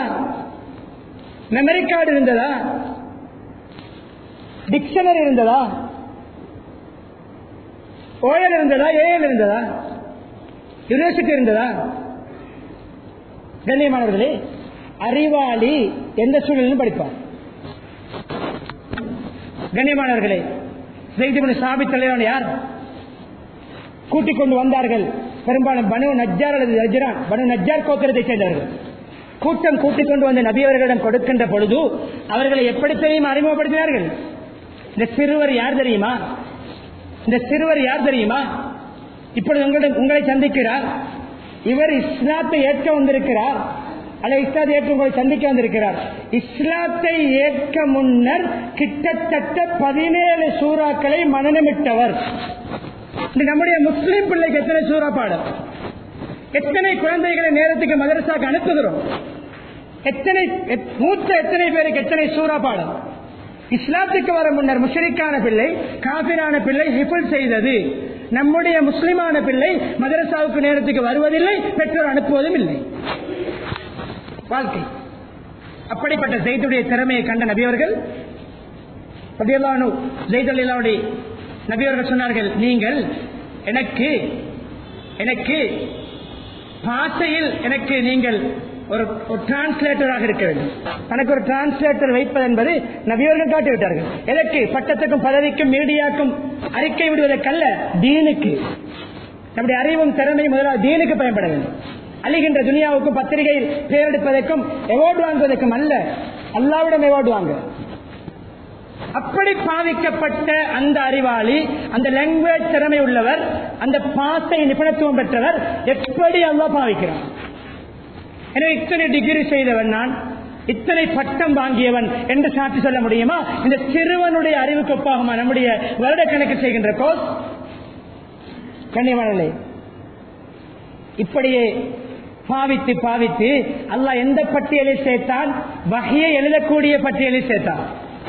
மெமரி கார்டு இருந்ததா டிக்ஷனரி இருந்ததா ஓயல் இருந்ததா ஏஎல் இருந்ததா யூனிவர்சிட்டி இருந்ததா கண்ணியமானவர்களே அறிவாளி எந்த சூழலிலும் படிப்பார் கண்ணியமானவர்களே செய்தி சாபி தலைவன் யார் கூட்டிக் கொண்டு வந்தார்கள் பெரும்பாலும் பனு நஜ்ஜார் அல்லது நஜ்ரான் பனு நஜ்ஜார் கோத்திரத்தை சேர்ந்தவர்கள் கூட்டம் கூட்டிக் கொண்டு வந்த நபி அவர்களிடம் கொடுக்கின்ற பொழுது அவர்களை எப்படி தெரியுமா அறிமுகப்படுத்தினார்கள் இந்த சிறுவர் யார் தெரியுமா இந்த சிறுவர் யார் தெரியுமா இப்பொழுது உங்களிடம் உங்களை சந்திக்கிறார் இவர் இஸ்லாத்தை ஏற்க வந்திருக்கிறார் அல்ல இஸ்லாத்தை ஏற்க உங்களை சந்திக்க வந்திருக்கிறார் இஸ்லாத்தை ஏற்க முன்னர் கிட்டத்தட்ட பதினேழு சூறாக்களை மனநமிட்டவர் இந்த நம்முடைய முஸ்லீம் பிள்ளைக்கு எத்தனை சூறா பாடம் எத்தனை குழந்தைகளை நேரத்துக்கு மதரசாக்கு அனுப்புகிறோம் எத்தனை எத்- மூத்த எத்தனை பேருக்கு எத்தனை சூறா பாடம் இஸ்லாத்துக்கு வர முன்னர் முஷரிக்கான பிள்ளை காபிரான பிள்ளை ஹிஃபுல் செய்தது நம்முடைய முஸ்லிமான பிள்ளை மதரசாவுக்கு நேரத்துக்கு வருவதில்லை பெற்றோர் அனுப்புவதும் இல்லை வாழ்க்கை அப்படிப்பட்ட ஜெயித்துடைய திறமையை கண்ட நபியவர்கள் ஜெயிதல்லாவுடைய நபியவர்கள் சொன்னார்கள் நீங்கள் எனக்கு எனக்கு பாஷையில் எனக்கு நீங்கள் ஒரு ஒரு டிரான்ஸ்லேட்டராக இருக்க வேண்டும் எனக்கு ஒரு டிரான்ஸ்லேட்டர் வைப்பது என்பது நபியவர்கள் காட்டிவிட்டார்கள் எதற்கு பட்டத்துக்கும் பதவிக்கும் மீடியாக்கும் அறிக்கை விடுவதற்கல்ல தீனுக்கு நம்முடைய அறிவும் திறமையும் முதலாவது தீனுக்கு பயன்பட வேண்டும் அழிகின்ற துனியாவுக்கும் பத்திரிகையில் பேரெடுப்பதற்கும் எவார்டு வாங்குவதற்கும் அல்ல அல்லாவிடம் எவார்டு வாங்க அப்படி பாவிக்கப்பட்ட அந்த அறிவாளி அந்த லாங்குவேஜ் திறமை உள்ளவர் அந்த பாசை நிபுணத்துவம் பெற்றவர் எப்படி அல்லாஹ் பாவிக்கிறார் எனவே இத்தனை டிகிரி செய்தவன் நான் இத்தனை பட்டம் வாங்கியவன் என்று சாட்சி சொல்ல முடியுமா இந்த சிறுவனுடைய அறிவுக்கு ஒப்பாகுமா நம்முடைய வருடக்கணக்கு செய்கின்ற கோர்ஸ் கண்ணியமானே இப்படியே பாவித்து பாவித்து அல்லாஹ் எந்த பட்டியலில் சேர்த்தான் வகையை எழுதக்கூடிய பட்டியலில் சேர்த்தான்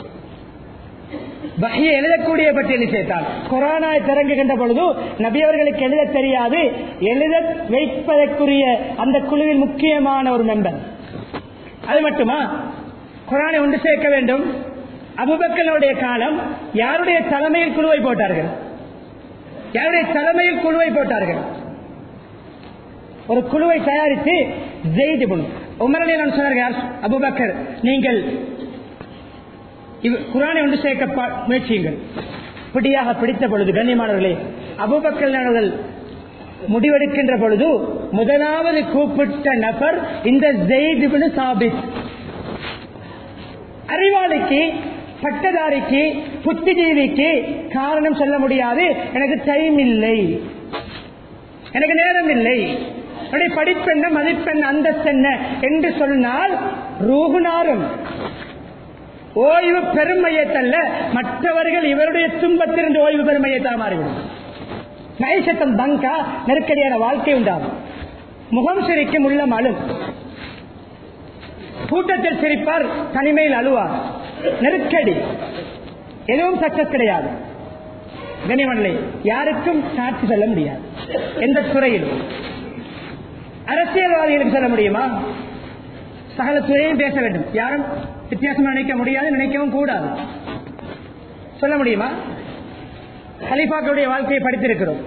வகையை எழுதக்கூடிய பட்டியலில் சேர்த்தான் கொரோனாவை திறங்குகின்ற பொழுது நபியவர்களுக்கு எழுத தெரியாது எழுத வைப்பதற்குரிய அந்த குழுவில் முக்கியமான ஒரு மெம்பர் அது மட்டுமா குரானை ஒன்று சேர்க்க வேண்டும் அபுபக்கனுடைய காலம் யாருடைய தலைமையில் குழுவை போட்டார்கள் யாருடைய தலைமையில் குழுவை போட்டார்கள் ஒரு குழுவை தயாரித்து ஜெயிது உமரலே நான் சொன்னார்கள் யார் அபுபக்கர் நீங்கள் இது- குரானை ஒன்று சேர்க்க பா- முயற்சியுங்கள் பிடியாக பிடித்த பொழுது கண்ணியமானவர்களே அபுபக்கர் அவர்கள் முடிவெடுக்கின்ற பொழுது முதலாவது கூப்பிட்ட நபர் இந்த ஜெயித் சாபித் அறிவாளிக்கு பட்டதாரிக்கு புத்திஜீவிக்கு காரணம் சொல்ல முடியாது எனக்கு டைம் இல்லை எனக்கு நேரம் இல்லை என்னுடைய படிப்பென்ன மதிப்பெண் அந்தஸ்தென்ன என்று சொன்னால் ரூகுனாரும் ஓய்வு பெருமையத்தல்ல மற்றவர்கள் இவருடைய துன்பத்திலிருந்து ஓய்வு பெருமையத்தான் மாறிவிடும் நைசத்தம் பங்கா நெருக்கடியான வாழ்க்கை உண்டாகும் முகம் சிரிக்கும் உள்ளம் அழும் கூட்டத்தில் சிரிப்பார் தனிமையில் அழுவார் நெருக்கடி எதுவும் சக்சஸ் கிடையாது கனிமணலை யாருக்கும் சாட்சி சொல்ல முடியாது எந்த துறையிலும் அரசியல்வாதிகளுக்கு சொல்ல முடியுமா சகல துறையும் பேச வேண்டும் யாரும் வித்தியாசம் நினைக்க முடியாது நினைக்கவும் கூடாது சொல்ல முடியுமா ஹலிஃபாக்களுடைய வாழ்க்கையை படித்திருக்கிறோம்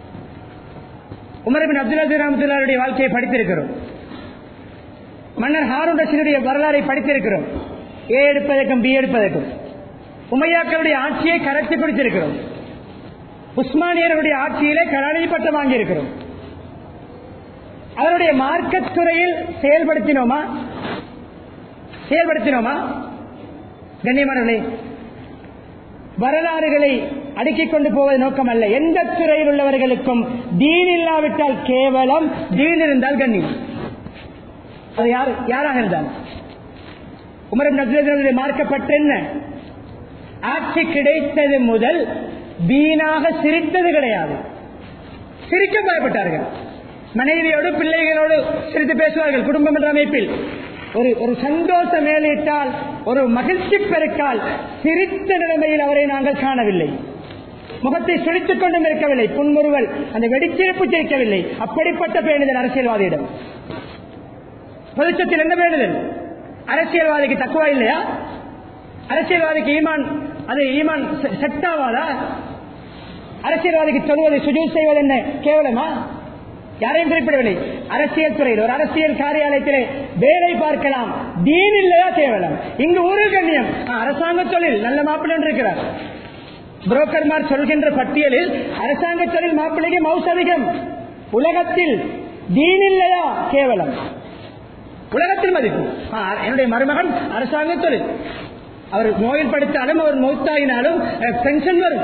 உமர் பின் அப்துல் அசீர் ரஹமத்துல்லாருடைய வாழ்க்கையை படித்திருக்கிறோம் மன்னர் ஹாரூன் ரஷீதுடைய வரலாறை படித்திருக்கிறோம் ஏ எடுப்பதற்கும் பி எடுப்பதற்கும் உமையாக்களுடைய ஆட்சியை கரைச்சி பிடித்திருக்கிறோம் உஸ்மானியர்களுடைய ஆட்சியிலே கலாநிதி பட்டம் வாங்கியிருக்கிறோம் அவருடைய மார்க்கத் துறையில் செயல்படுத்தினோமா செயல்படுத்தினோமா கண்ணியமானவர்களே வரலாறுகளை அடுக்கிக் கொண்டு போவது நோக்கம் அல்ல எந்த துறையில் உள்ளவர்களுக்கும் தீன் இல்லாவிட்டால் கேவலம் தீன் இருந்தால் கண்ணியம் அது யார் யாராக இருந்தால் உமரம் நஜ்ரதனுடைய மார்க்கப்பட்ட என்ன ஆட்சி கிடைத்தது முதல் வீணாக சிரித்தது கிடையாது சிரிக்க பயப்பட்டார்கள் மனைவியோடு பிள்ளைகளோடு சிரித்து பேசுவார்கள் குடும்பம் என்ற அமைப்பில் ஒரு ஒரு சந்தோஷம் மேலிட்டால் ஒரு மகிழ்ச்சி பெருக்கால் சிரித்த நிலைமையில் அவரை நாங்கள் காணவில்லை முகத்தை சுழித்துக் கொண்டும் இருக்கவில்லை புன்முறுவல் அந்த வெடிச்சிருப்பு ஜெயிக்கவில்லை அப்படிப்பட்ட பேணுதல் அரசியல்வாதியிடம் பொதுச்சத்தில் என்ன பேணுதல் அரசியல்வாதிக்கு தக்குவா இல்லையா அரசியல்வாதிக்கு ஈமான் அது ஈமான் செட் ஆவாதா அரசியல்வாதிக்கு சொல்வது சுஜூத் செய்வது என்ன கேவலமா யாரையும் குறிப்பிடவில்லை அரசியல் துறையில் ஒரு அரசியல் காரியாலயத்திலே வேலை பார்க்கலாம் தீன் இல்லையா கேவலம் இங்கு ஒரு கண்ணியம் ஆ, அரசாங்க தொழில் நல்ல மாப்பிள்ளை இருக்கிறார் புரோக்கர்மார் சொல்கின்ற பட்டியலில் அரசாங்க தொழில் மாப்பிள்ளைக்கு மவுஸ் அதிகம் உலகத்தில் தீன் இல்லையா கேவலம் உலகத்தில் மதிப்பு ஆ, என்னுடைய மருமகன் அரசாங்க தொழில் அவர் நோயில் படுத்தாலும் அவர் மௌத்தாயினாலும் அஹ், பென்ஷன் வரும்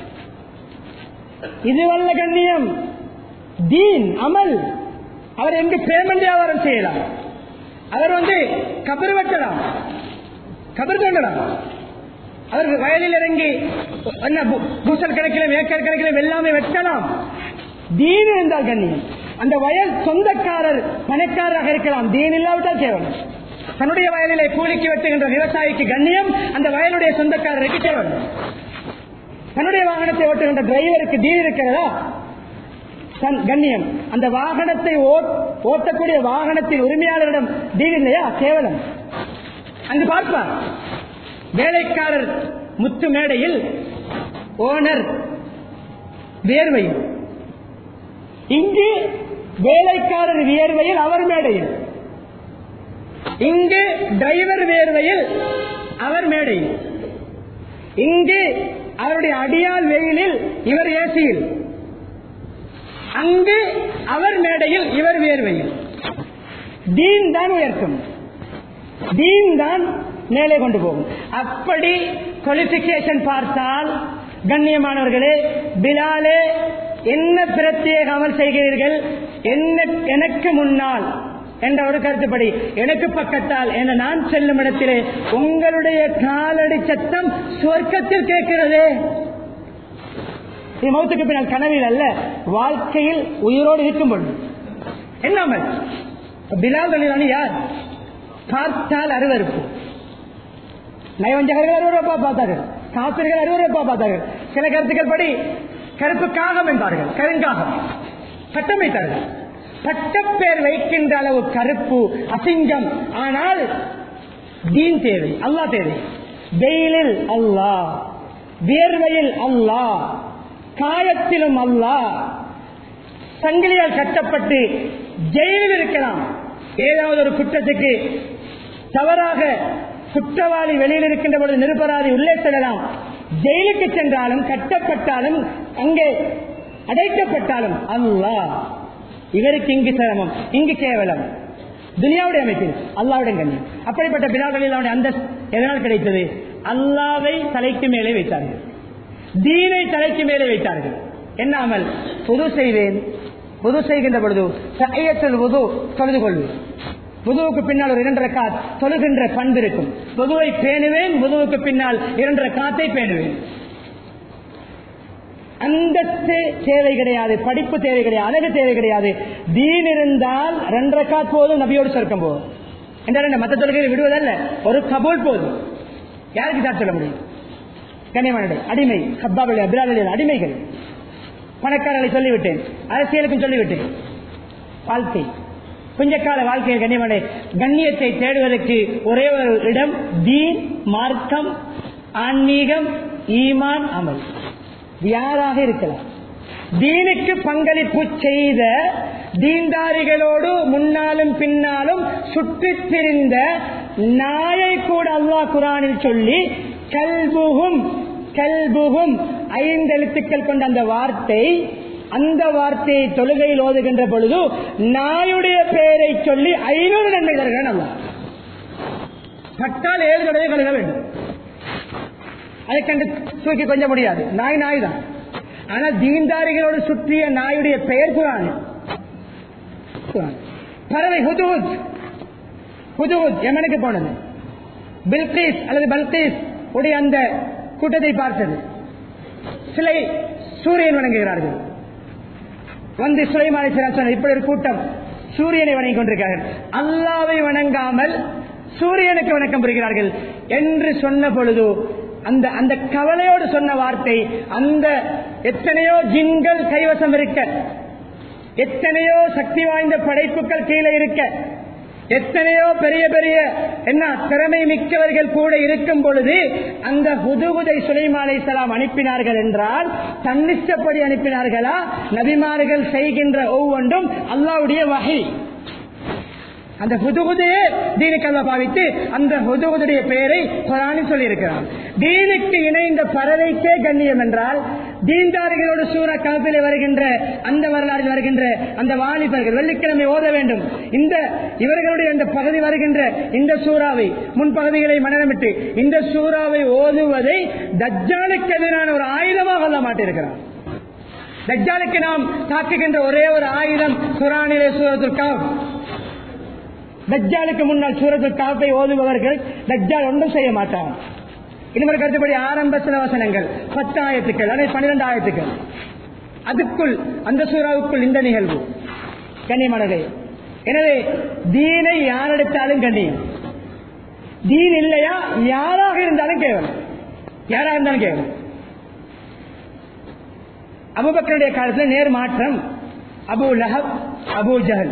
இதுவல்ல கண்ணியம் தீன் அமல் அவர் எங்கு பேமெண்ட் வியாபாரம் செய்யலாம் அவர் வந்து கபர் வெட்டலாம் கபர் தோண்டலாம் அவர் வயலில் இறங்கி என்ன பூ- பூசல் கணக்கிலும் ஏக்கர் கணக்கிலும் எல்லாமே வெட்டலாம் தீன் இருந்தால் கண்ணியம் அந்த வயல் சொந்தக்காரர் பணக்காரராக இருக்கலாம் தீன் இல்லாவிட்டால் கேவலம் தன்னுடைய வயலிலே கூலிக்கு வெட்டுகின்ற விவசாயிக்கு கண்ணியம் அந்த வயலுடைய சொந்தக்காரருக்கு கேவலம் தன்னுடைய வாகனத்தை ஓட்டுகின்ற டிரைவருக்கு தீன் இருக்கிறதா தன் கண்ணியம் அந்த வாகனத்தை ஓட்- ஓட்டக்கூடிய வாகனத்தின் உரிமையாளரிடம் தீன் இல்லையா கேவலம் அங்கு பார்ப்பார் வேலைக்காரர் முத்து மேடையில் ஓனர் வேர்வையில் இங்கு வேலைக்காரர் வியர்வையில் அவர் மேடையில் இங்கு டிரைவர் வேர்வையில் அவர் மேடையில் இங்கு அவருடைய அடியால் வெயிலில் இவர் ஏசியில் அங்கு அவர் மேடையில் இவர் வேர்வையில் தீன் தான் உயர்த்தும் தீன் தான் மேலே கொண்டு போகும் அப்படி குவாலிபிகேஷன் பார்த்தால் கண்ணியமானவர்களே பிலாலே என்ன பிரத்யேக அமல் செய்கிறீர்கள் என்ன எனக்கு முன்னால் என்ற ஒரு கருத்துப்படி எனக்கு பக்கத்தால் என நான் செல்லும் இடத்திலே உங்களுடைய காலடி சத்தம் சுவர்க்கத்தில் கேட்கிறதே இது மௌத்துக்கு பின்னால் கனவில் அல்ல வாழ்க்கையில் உயிரோடு இருக்கும் பொழுது என்ன அமல் பிலால் அலிலானி யார் பார்த்தால் அருவருப்பு நயவஞ்சகர்கள் அருவருப்பா பார்த்தார்கள் காப்பிர்கள் அருவருப்பா பார்த்தார்கள் சில கருத்துக்கள் படி கருப்பு காகம் என்பார்கள் கருங்காகம் பட்டம் வைத்தார்கள் பட்டப்பேர் வைக்கின்ற அளவு கருப்பு அசிங்கம் ஆனால் தீன் தேவை அல்லாஹ் தேவை வெயிலில் அல்லாஹ் வியர்வையில் அல்லாஹ் காயத்திலும் அல்லாஹ் சங்கிலியால் கட்டப்பட்டு ஜெயிலில் இருக்கலாம் ஏதாவது ஒரு குற்றத்துக்கு தவறாக குற்றவாளி வெளியில் இருக்கின்ற பொழுது நிருபராதி உள்ளே செல்லலாம் ஜெயிலுக்கு சென்றாலும் கட்டப்பட்டாலும் அங்கே அடைக்கப்பட்டாலும் அல்லாஹ் இவருக்கு இங்கு சிரமம் இங்கு கேவலம் துனியாவுடைய அமைப்பில் அல்லாவுடைய கண்ணியம் அப்படிப்பட்ட பிலாக்களில் அந்த எதனால் கிடைத்தது அல்லாவை தலைக்கு மேலே வைத்தார்கள் தீனை தலைக்கு மேலே வைத்தார்கள் என்னாமல் புது செய்வேன் புது செய்கின்ற பொழுது சையத்தில் உது தொழுது கொள்வேன் புதுவுக்கு பின்னால் ஒரு இரண்டரை காத் தொழுகின்ற பண்பு இருக்கும் புதுவை பேணுவேன் புதுவுக்கு பின்னால் இரண்டரை காத்தை பேணுவேன் அந்தஸ்து தேவை கிடையாது படிப்பு தேவை கிடையாது அழகு தேவை கிடையாது தீன் இருந்தால் ரெண்டரை காத் போதும் நபியோடு சொர்க்கம் போதும் என்றால் மற்ற தொழுகையை விடுவதல்ல ஒரு கபூல் போதும் யாருக்கு தான் சொல்ல முடியும் கனிமனடை அடிமை ஹப்பாபலி அபிராலி அடிமைகள் பணக்காரர்களை சொல்லிவிட்டேன் அரசியலுக்கும் சொல்லிவிட்டேன் வாழ்க்கை கொஞ்சக்கால வாழ்க்கையில் கண்ணியமனை கண்ணியத்தை தேடுவதற்கு ஒரே ஒரு இடம் தீன் மார்க்கம் ஆன்மீகம் ஈமான் அமல் யாராக இருக்கலாம் தீனுக்கு பங்களிப்பு செய்த தீன்தாரிகளோடு முன்னாலும் பின்னாலும் சுற்றித் திரிந்த நாயை கூட அல்லாஹ் குரானில் சொல்லி கல்புகும் கல்புகும் ஐந்து எழுத்துக்கள் கொண்ட அந்த வார்த்தை அந்த வார்த்தையை தொழுகையில் ஓதுகின்ற பொழுது நாயுடைய பெயரை சொல்லி ஐநூறு நன்மை தருகிறான் அல்லாஹ் பட்டால் ஏழு தடவை கழுக வேண்டும் அதை கண்டு தூக்கி கொஞ்ச முடியாது நாய் நாய் தான் ஆனா தீன்தாரிகளோடு சுற்றிய நாயுடைய பெயர் குரான் குரான். பறவை ஹுதுத் ஹுதுத் எமனுக்கு போனது பில்கீஸ் அல்லது பல்கீஸ் உடைய அந்த கூட்டத்தை பார்த்தது சிலை சூரியன் வணங்குகிறார்கள் வந்து சுலைமானை சொன்னார் இப்படி ஒரு கூட்டம் சூரியனை வணங்கிக் கொண்டிருக்கிறார்கள் அல்லாவை வணங்காமல் சூரியனுக்கு வணக்கம் புரிகிறார்கள் என்று சொன்ன பொழுது அந்த அந்த கவலையோடு சொன்ன வார்த்தை அந்த எத்தனையோ ஜின்கள் கைவசம் இருக்க எத்தனையோ சக்தி வாய்ந்த படைப்புகள் கீழே இருக்க எத்தனையோ பெரிய பெரிய என்ன திறமை மிக்கவர்கள் கூட இருக்கும் பொழுது அந்த ஹுதுகுதை சுலைமான் அலைஹிஸ்ஸலாம் அனுப்பினார்கள் என்றால் தன்னிஷ்டப்படி அனுப்பினார்களா நபிமார்கள் செய்கின்ற ஒவ்வொன்றும் அல்லாவுடைய வகை அந்த ஹுதுகுதையே தீனுக்கு அல்லா பாவித்து அந்த ஹுதுகுடைய பெயரை குரானில் சொல்லியிருக்கிறார் தீனுக்கு இணைந்த பறவைக்கே கண்ணியம் என்றால் தீன்தாரிகளோடு சூற கலப்பிலே வருகின்ற அந்த வரலாற்றில் வருகின்ற அந்த வாலிபர்கள் வெள்ளிக்கிழமை ஓத வேண்டும் இந்த இவர்களுடைய அந்த பகுதி வருகின்ற இந்த சூறாவை முன்பகுதிகளை மனநமிட்டு இந்த சூறாவை ஓதுவதை தஜ்ஜாலுக்கு எதிரான ஒரு ஆயுதமாக அல்ல மாட்டிருக்கிறார் தஜ்ஜாலுக்கு நாம் தாக்குகின்ற ஒரே ஒரு ஆயுதம் குரானிலே சூரத்துல் காஃப் தஜ்ஜாலுக்கு முன்னால் சூரத்துல் காப்பை ஓதுபவர்கள் தஜ்ஜால் ஒன்றும் செய்ய மாட்டான் இன்னொரு கருத்துப்படி ஆரம்ப சில வசனங்கள் பத்து ஆயிரத்துக்கள் அல்லது பன்னிரண்டு ஆயிரத்துக்கள் அதுக்குள் அந்த சூறாவுக்குள் இந்த நிகழ்வு கண்ணியமானது எனவே தீனை யார் எடுத்தாலும் கண்ணியம் தீன் இல்லையா யாராக இருந்தாலும் கேவலம் யாரா இருந்தாலும் கேவலம் அபுபக்கருடைய காலத்தில் நேர் மாற்றம் அபு லஹப் அபு ஜஹல்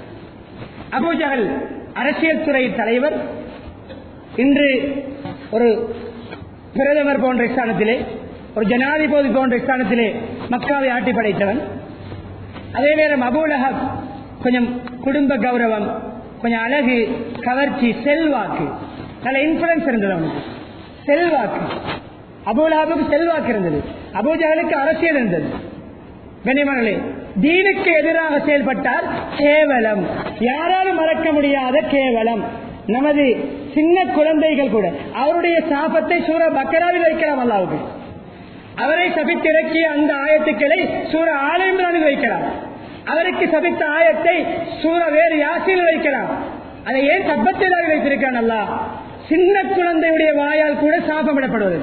அபு ஜஹல் அரசியல் துறை தலைவர் இன்று ஒரு பிரதமர் போன்ற ஸ்தானத்திலே ஒரு ஜனாதிபதி போன்ற ஸ்தானத்திலே மக்காவை ஆட்டி படைத்தவன் அதே நேரம் அபுலஹப் கொஞ்சம் குடும்ப கௌரவம் கொஞ்சம் அழகு கவர்ச்சி செல்வாக்கு நல்ல இன்ஃபுளுன்ஸ் இருந்தது அவனுக்கு செல்வாக்கு அபுலஹபுக்கு செல்வாக்கு இருந்தது அபுஜகலுக்கு அரசியல் இருந்தது கண்ணியமானே தீனுக்கு எதிராக செயல்பட்டால் கேவலம் யாராலும் மறக்க முடியாத கேவலம் நமது சின்ன குழந்தைகள் கூட அவருடைய சாபத்தை சூர பக்கராவில் வைக்கலாம் அல்லாவுக்கு அவரை சபித்திறக்கிய அந்த ஆயத்துக்களை சூர ஆலயம்ரானில் வைக்கலாம் அவருக்கு சபித்த ஆயத்தை சூர வேறு யாசில் வைக்கலாம் அதை ஏன் சப்பத்திலாக வைத்திருக்கிறான் அல்லா சின்ன குழந்தையுடைய வாயால் கூட சாபமிடப்படுவது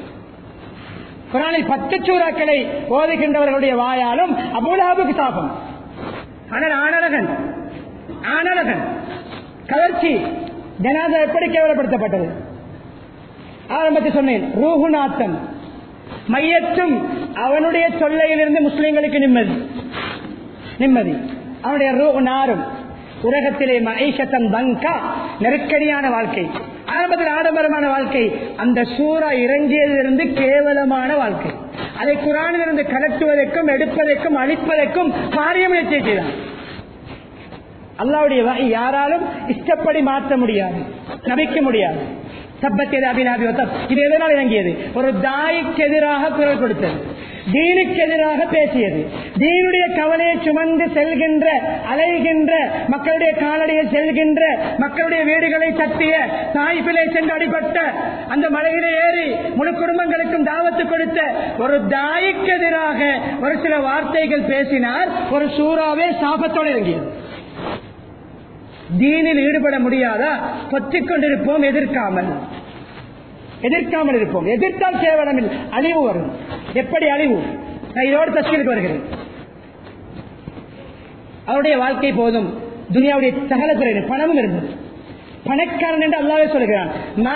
குரானில் பத்து சூறாக்களை ஓதுகின்றவர்களுடைய வாயாலும் அபுலாபுக்கு சாபம் ஆனால் ஆனழகன் ஆனழகன் கவர்ச்சி ஜனாதா எப்படி கேவலப்படுத்தப்பட்டது ஆரம்பத்தில் சொன்னேன் ரூகுநாத்தம் மையற்றும் அவனுடைய சொல்லையிலிருந்து முஸ்லிம்களுக்கு நிம்மதி நிம்மதி அவனுடைய ரூஹ் நாரும் உலகத்திலே மகிஷத்தன் பங்கா நெருக்கடியான வாழ்க்கை ஆரம்பத்தில் ஆடம்பரமான வாழ்க்கை அந்த சூறா இறங்கியதிலிருந்து கேவலமான வாழ்க்கை அதை குரானிலிருந்து கலட்டுவதற்கும் எடுப்பதற்கும் அழிப்பதற்கும் காரியம் செய்தான் அல்லாவுடைய வகை யாராலும் இஷ்டப்படி மாற்ற முடியாது நபிக்க முடியாது சப்பத்தியது அபிநாபி இது எதனால் இறங்கியது ஒரு தாய்க்கு எதிராக குரல் கொடுத்தது தீனுக்கு எதிராக பேசியது தீனுடைய கவலையை சுமந்து செல்கின்ற அலைகின்ற மக்களுடைய காலடியில் செல்கின்ற மக்களுடைய வீடுகளை தட்டிய தாய்ப்பிலே சென்று அடிபட்ட அந்த மலையில ஏறி முழு குடும்பங்களுக்கும் தாவத்து கொடுத்த ஒரு தாய்க்கு எதிராக ஒரு சில வார்த்தைகள் பேசினார் ஒரு சூறாவே சாபத்தோடு இறங்கியது தீனில் ஈடுபட முடியாதா கொத்திக் கொண்டிருப்போம் எதிர்க்காமல் எதிர்க்காமல் இருப்போம் எதிர்த்தால் கேவலம் அழிவு வரும் எப்படி அழிவு நான் இதோடு தஸ்கீலுக்கு வருகிறேன் அவருடைய வாழ்க்கை போதும் துனியாவுடைய சகல துறை பணமும் இருந்தது பணக்காரன் என்று அல்லாவே சொல்கிறான்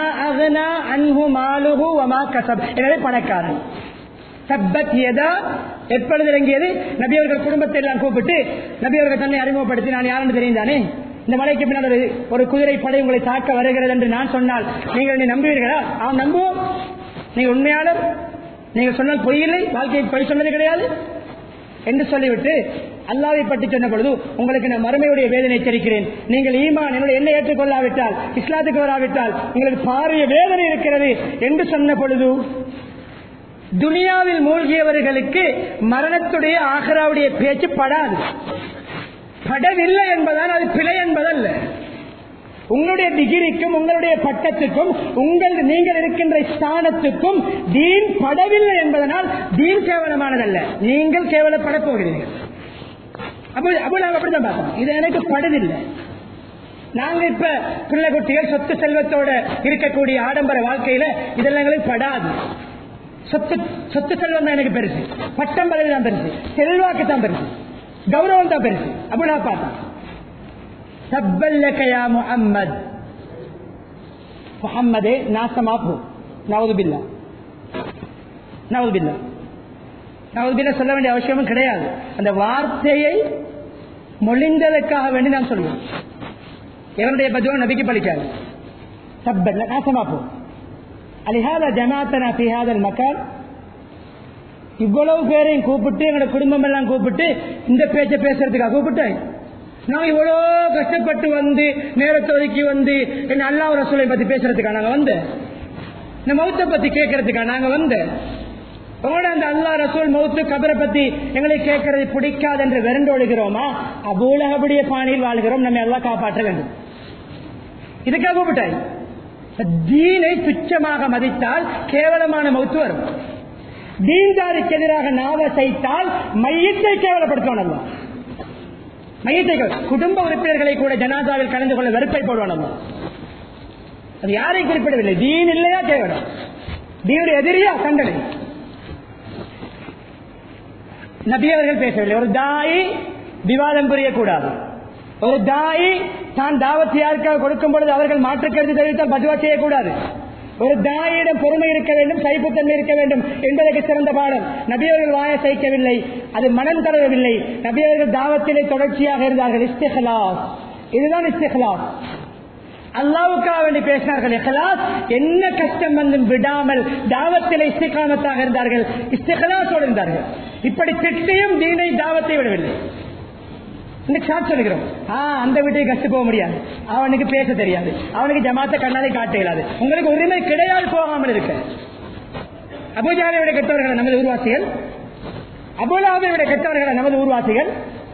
எனவே பணக்காரன் சப்பத் எதா எப்பொழுது இறங்கியது நபியவர்கள் குடும்பத்தை எல்லாம் கூப்பிட்டு நபியவர்கள் தன்னை அறிமுகப்படுத்தி நான் யாருன்னு தெரிந்தானே இந்த மலைக்கு பின்னால் ஒரு- ஒரு குதிரை படை உங்களை தாக்க வருகிறது என்று நான் சொன்னால் நீங்கள் என்னை நம்புவீர்களா அவன் நம்புவோம் நீங்கள் உண்மையாளர் நீங்கள் சொன்னால் பொய்யில்லை வாழ்க்கையை பொய் சொன்னது கிடையாது என்று சொல்லிவிட்டு அல்லாவை பற்றி சொன்ன பொழுது உங்களுக்கு நான் மறுமையுடைய வேதனை எச்சரிக்கிறேன் நீங்கள் ஈமான் என்னுடைய எண்ணெய் ஏற்றுக்கொள்ளாவிட்டால் இஸ்லாத்துக்கு வராவிட்டால் உங்களுக்கு பாரிய வேதனை இருக்கிறது என்று சொன்ன பொழுது துனியாவில் மூழ்கியவர்களுக்கு மரணத்துடைய ஆகராவுடைய பேச்சு படாது படவில்லை என்பதால் அது பிழை என்பதல்ல உங்களுடைய டிகிரிக்கும் உங்களுடைய பட்டத்துக்கும் உங்கள் நீங்கள் இருக்கின்ற ஸ்தானத்துக்கும் தீன் படவில்லை என்பதனால் தீன் கேவலமானதல்ல நீங்கள் கேவலப்பட போகிறீர்கள் அப்போ அப்போ நாங்க அப்படித்தான் பார்த்தோம் இது எனக்கு படுதில்லை நாங்க இப்ப பிள்ளை குட்டிகள் சொத்து செல்வத்தோட இருக்கக்கூடிய ஆடம்பர வாழ்க்கையில இதெல்லாம் எங்களுக்கு படாது சொத்து சொத்து செல்வம் தான் எனக்கு பெருசு பட்டம் பதவி தான் பெருசு செல்வாக்கு தான் பெருசு கௌரவம் தான் பெருசு அப்படி நான் பார்த்தேன் சப்பல்லக்கயா முஹம்மத் முஹம்மதே நாசமா போ நவதுபில்லா நவதுபில்லா நவதுபில்லா சொல்ல வேண்டிய அவசியமும் கிடையாது அந்த வார்த்தையை மொழிந்ததற்காக வேண்டி நாம் சொல்லுவோம் எவனுடைய பதுவா நபிக்கு பலிக்காது சப்பன் நாசமா போ அலிஹாதா ஜமாத்தனா பிஹாதல் மக்கள் இவ்வளவு பேரையும் கூப்பிட்டு எங்களோட குடும்பம் எல்லாம் கூப்பிட்டு இந்த பேச்ச பேசுறதுக்காக கூப்பிட்டேன் நான் இவ்வளோ கஷ்டப்பட்டு வந்து நேரத்தை ஒதுக்கி வந்து என்ன அல்லா ரசூலை பத்தி பேசுறதுக்கா நாங்க வந்தேன் இந்த மௌத்தை பத்தி கேட்கறதுக்கா நாங்க வந்தேன் உங்களோட அந்த அல்லா ரசூல் மௌத்து கபரை பத்தி எங்களை கேட்கறது பிடிக்காது என்று விரண்டு ஒழுகிறோமா அபூலகபடிய பாணியில் வாழ்கிறோம் நம்ம எல்லாம் காப்பாற்ற வேண்டும் இதுக்காக கூப்பிட்டாய் தீனை துச்சமாக மதித்தால் கேவலமான மௌத்து வரும் தீன்தாருக்கு எதிராக நாவ செய்தால் மையத்தை கேவலப்படுத்துவான் அல்ல மையத்தை குடும்ப உறுப்பினர்களை கூட ஜனாதாவில் கலந்து கொள்ள வெறுப்பை போடுவான் அல்ல அது யாரையும் குறிப்பிடவில்லை தீன் இல்லையா கேவலம் தீனுடைய எதிரியா கண்டனை நபி அவர்கள் பேசவில்லை ஒரு தாய் விவாதம் புரியக்கூடாது ஒரு தாய் தான் தாவத்து யாருக்காக கொடுக்கும் பொழுது அவர்கள் மாற்று கருத்து தெரிவித்தால் பதுவா செய்யக்கூடாது ஒரு தாயிடம் பொறுமை இருக்க வேண்டும் சைப்புத்தன்மை இருக்க வேண்டும் என்பதற்கு சிறந்த பாடம் நபியவர்கள் வாய சைக்கவில்லை அது மனம் தரவில்லை நபியவர்கள் தாவத்திலே தொடர்ச்சியாக இருந்தார்கள் இஸ்திஹலாஸ் இதுதான் இஸ்திஹலாஸ் அல்லாவுக்காக வேண்டி பேசினார்கள் இஹ்லாஸ் என்ன கஷ்டம் வந்தும் விடாமல் தாவத்தில் இஸ்திகாமத்தாக இருந்தார்கள் இஸ்திகலாசோடு இருந்தார்கள் இப்படி திட்டியும் தீனை தாவத்தை விடவில்லை இன்னைக்கு சாட் சொல்லுகிறோம் ஆஹ் அந்த வீட்டுக்கு கஷ்டம் போக முடியாது அவனுக்கு பேச தெரியாது அவனுக்கு ஜமாத்த கண்ணாலே காட்ட இயலாது உங்களுக்கு உரிமை கிடையாது போகாமல் இருக்க அபுஜாலை விட கெட்டவர்கள் நமது ஊர்வாசிகள் அபுலாவை விட கெட்டவர்கள் நமது ஊர்வாசிகள்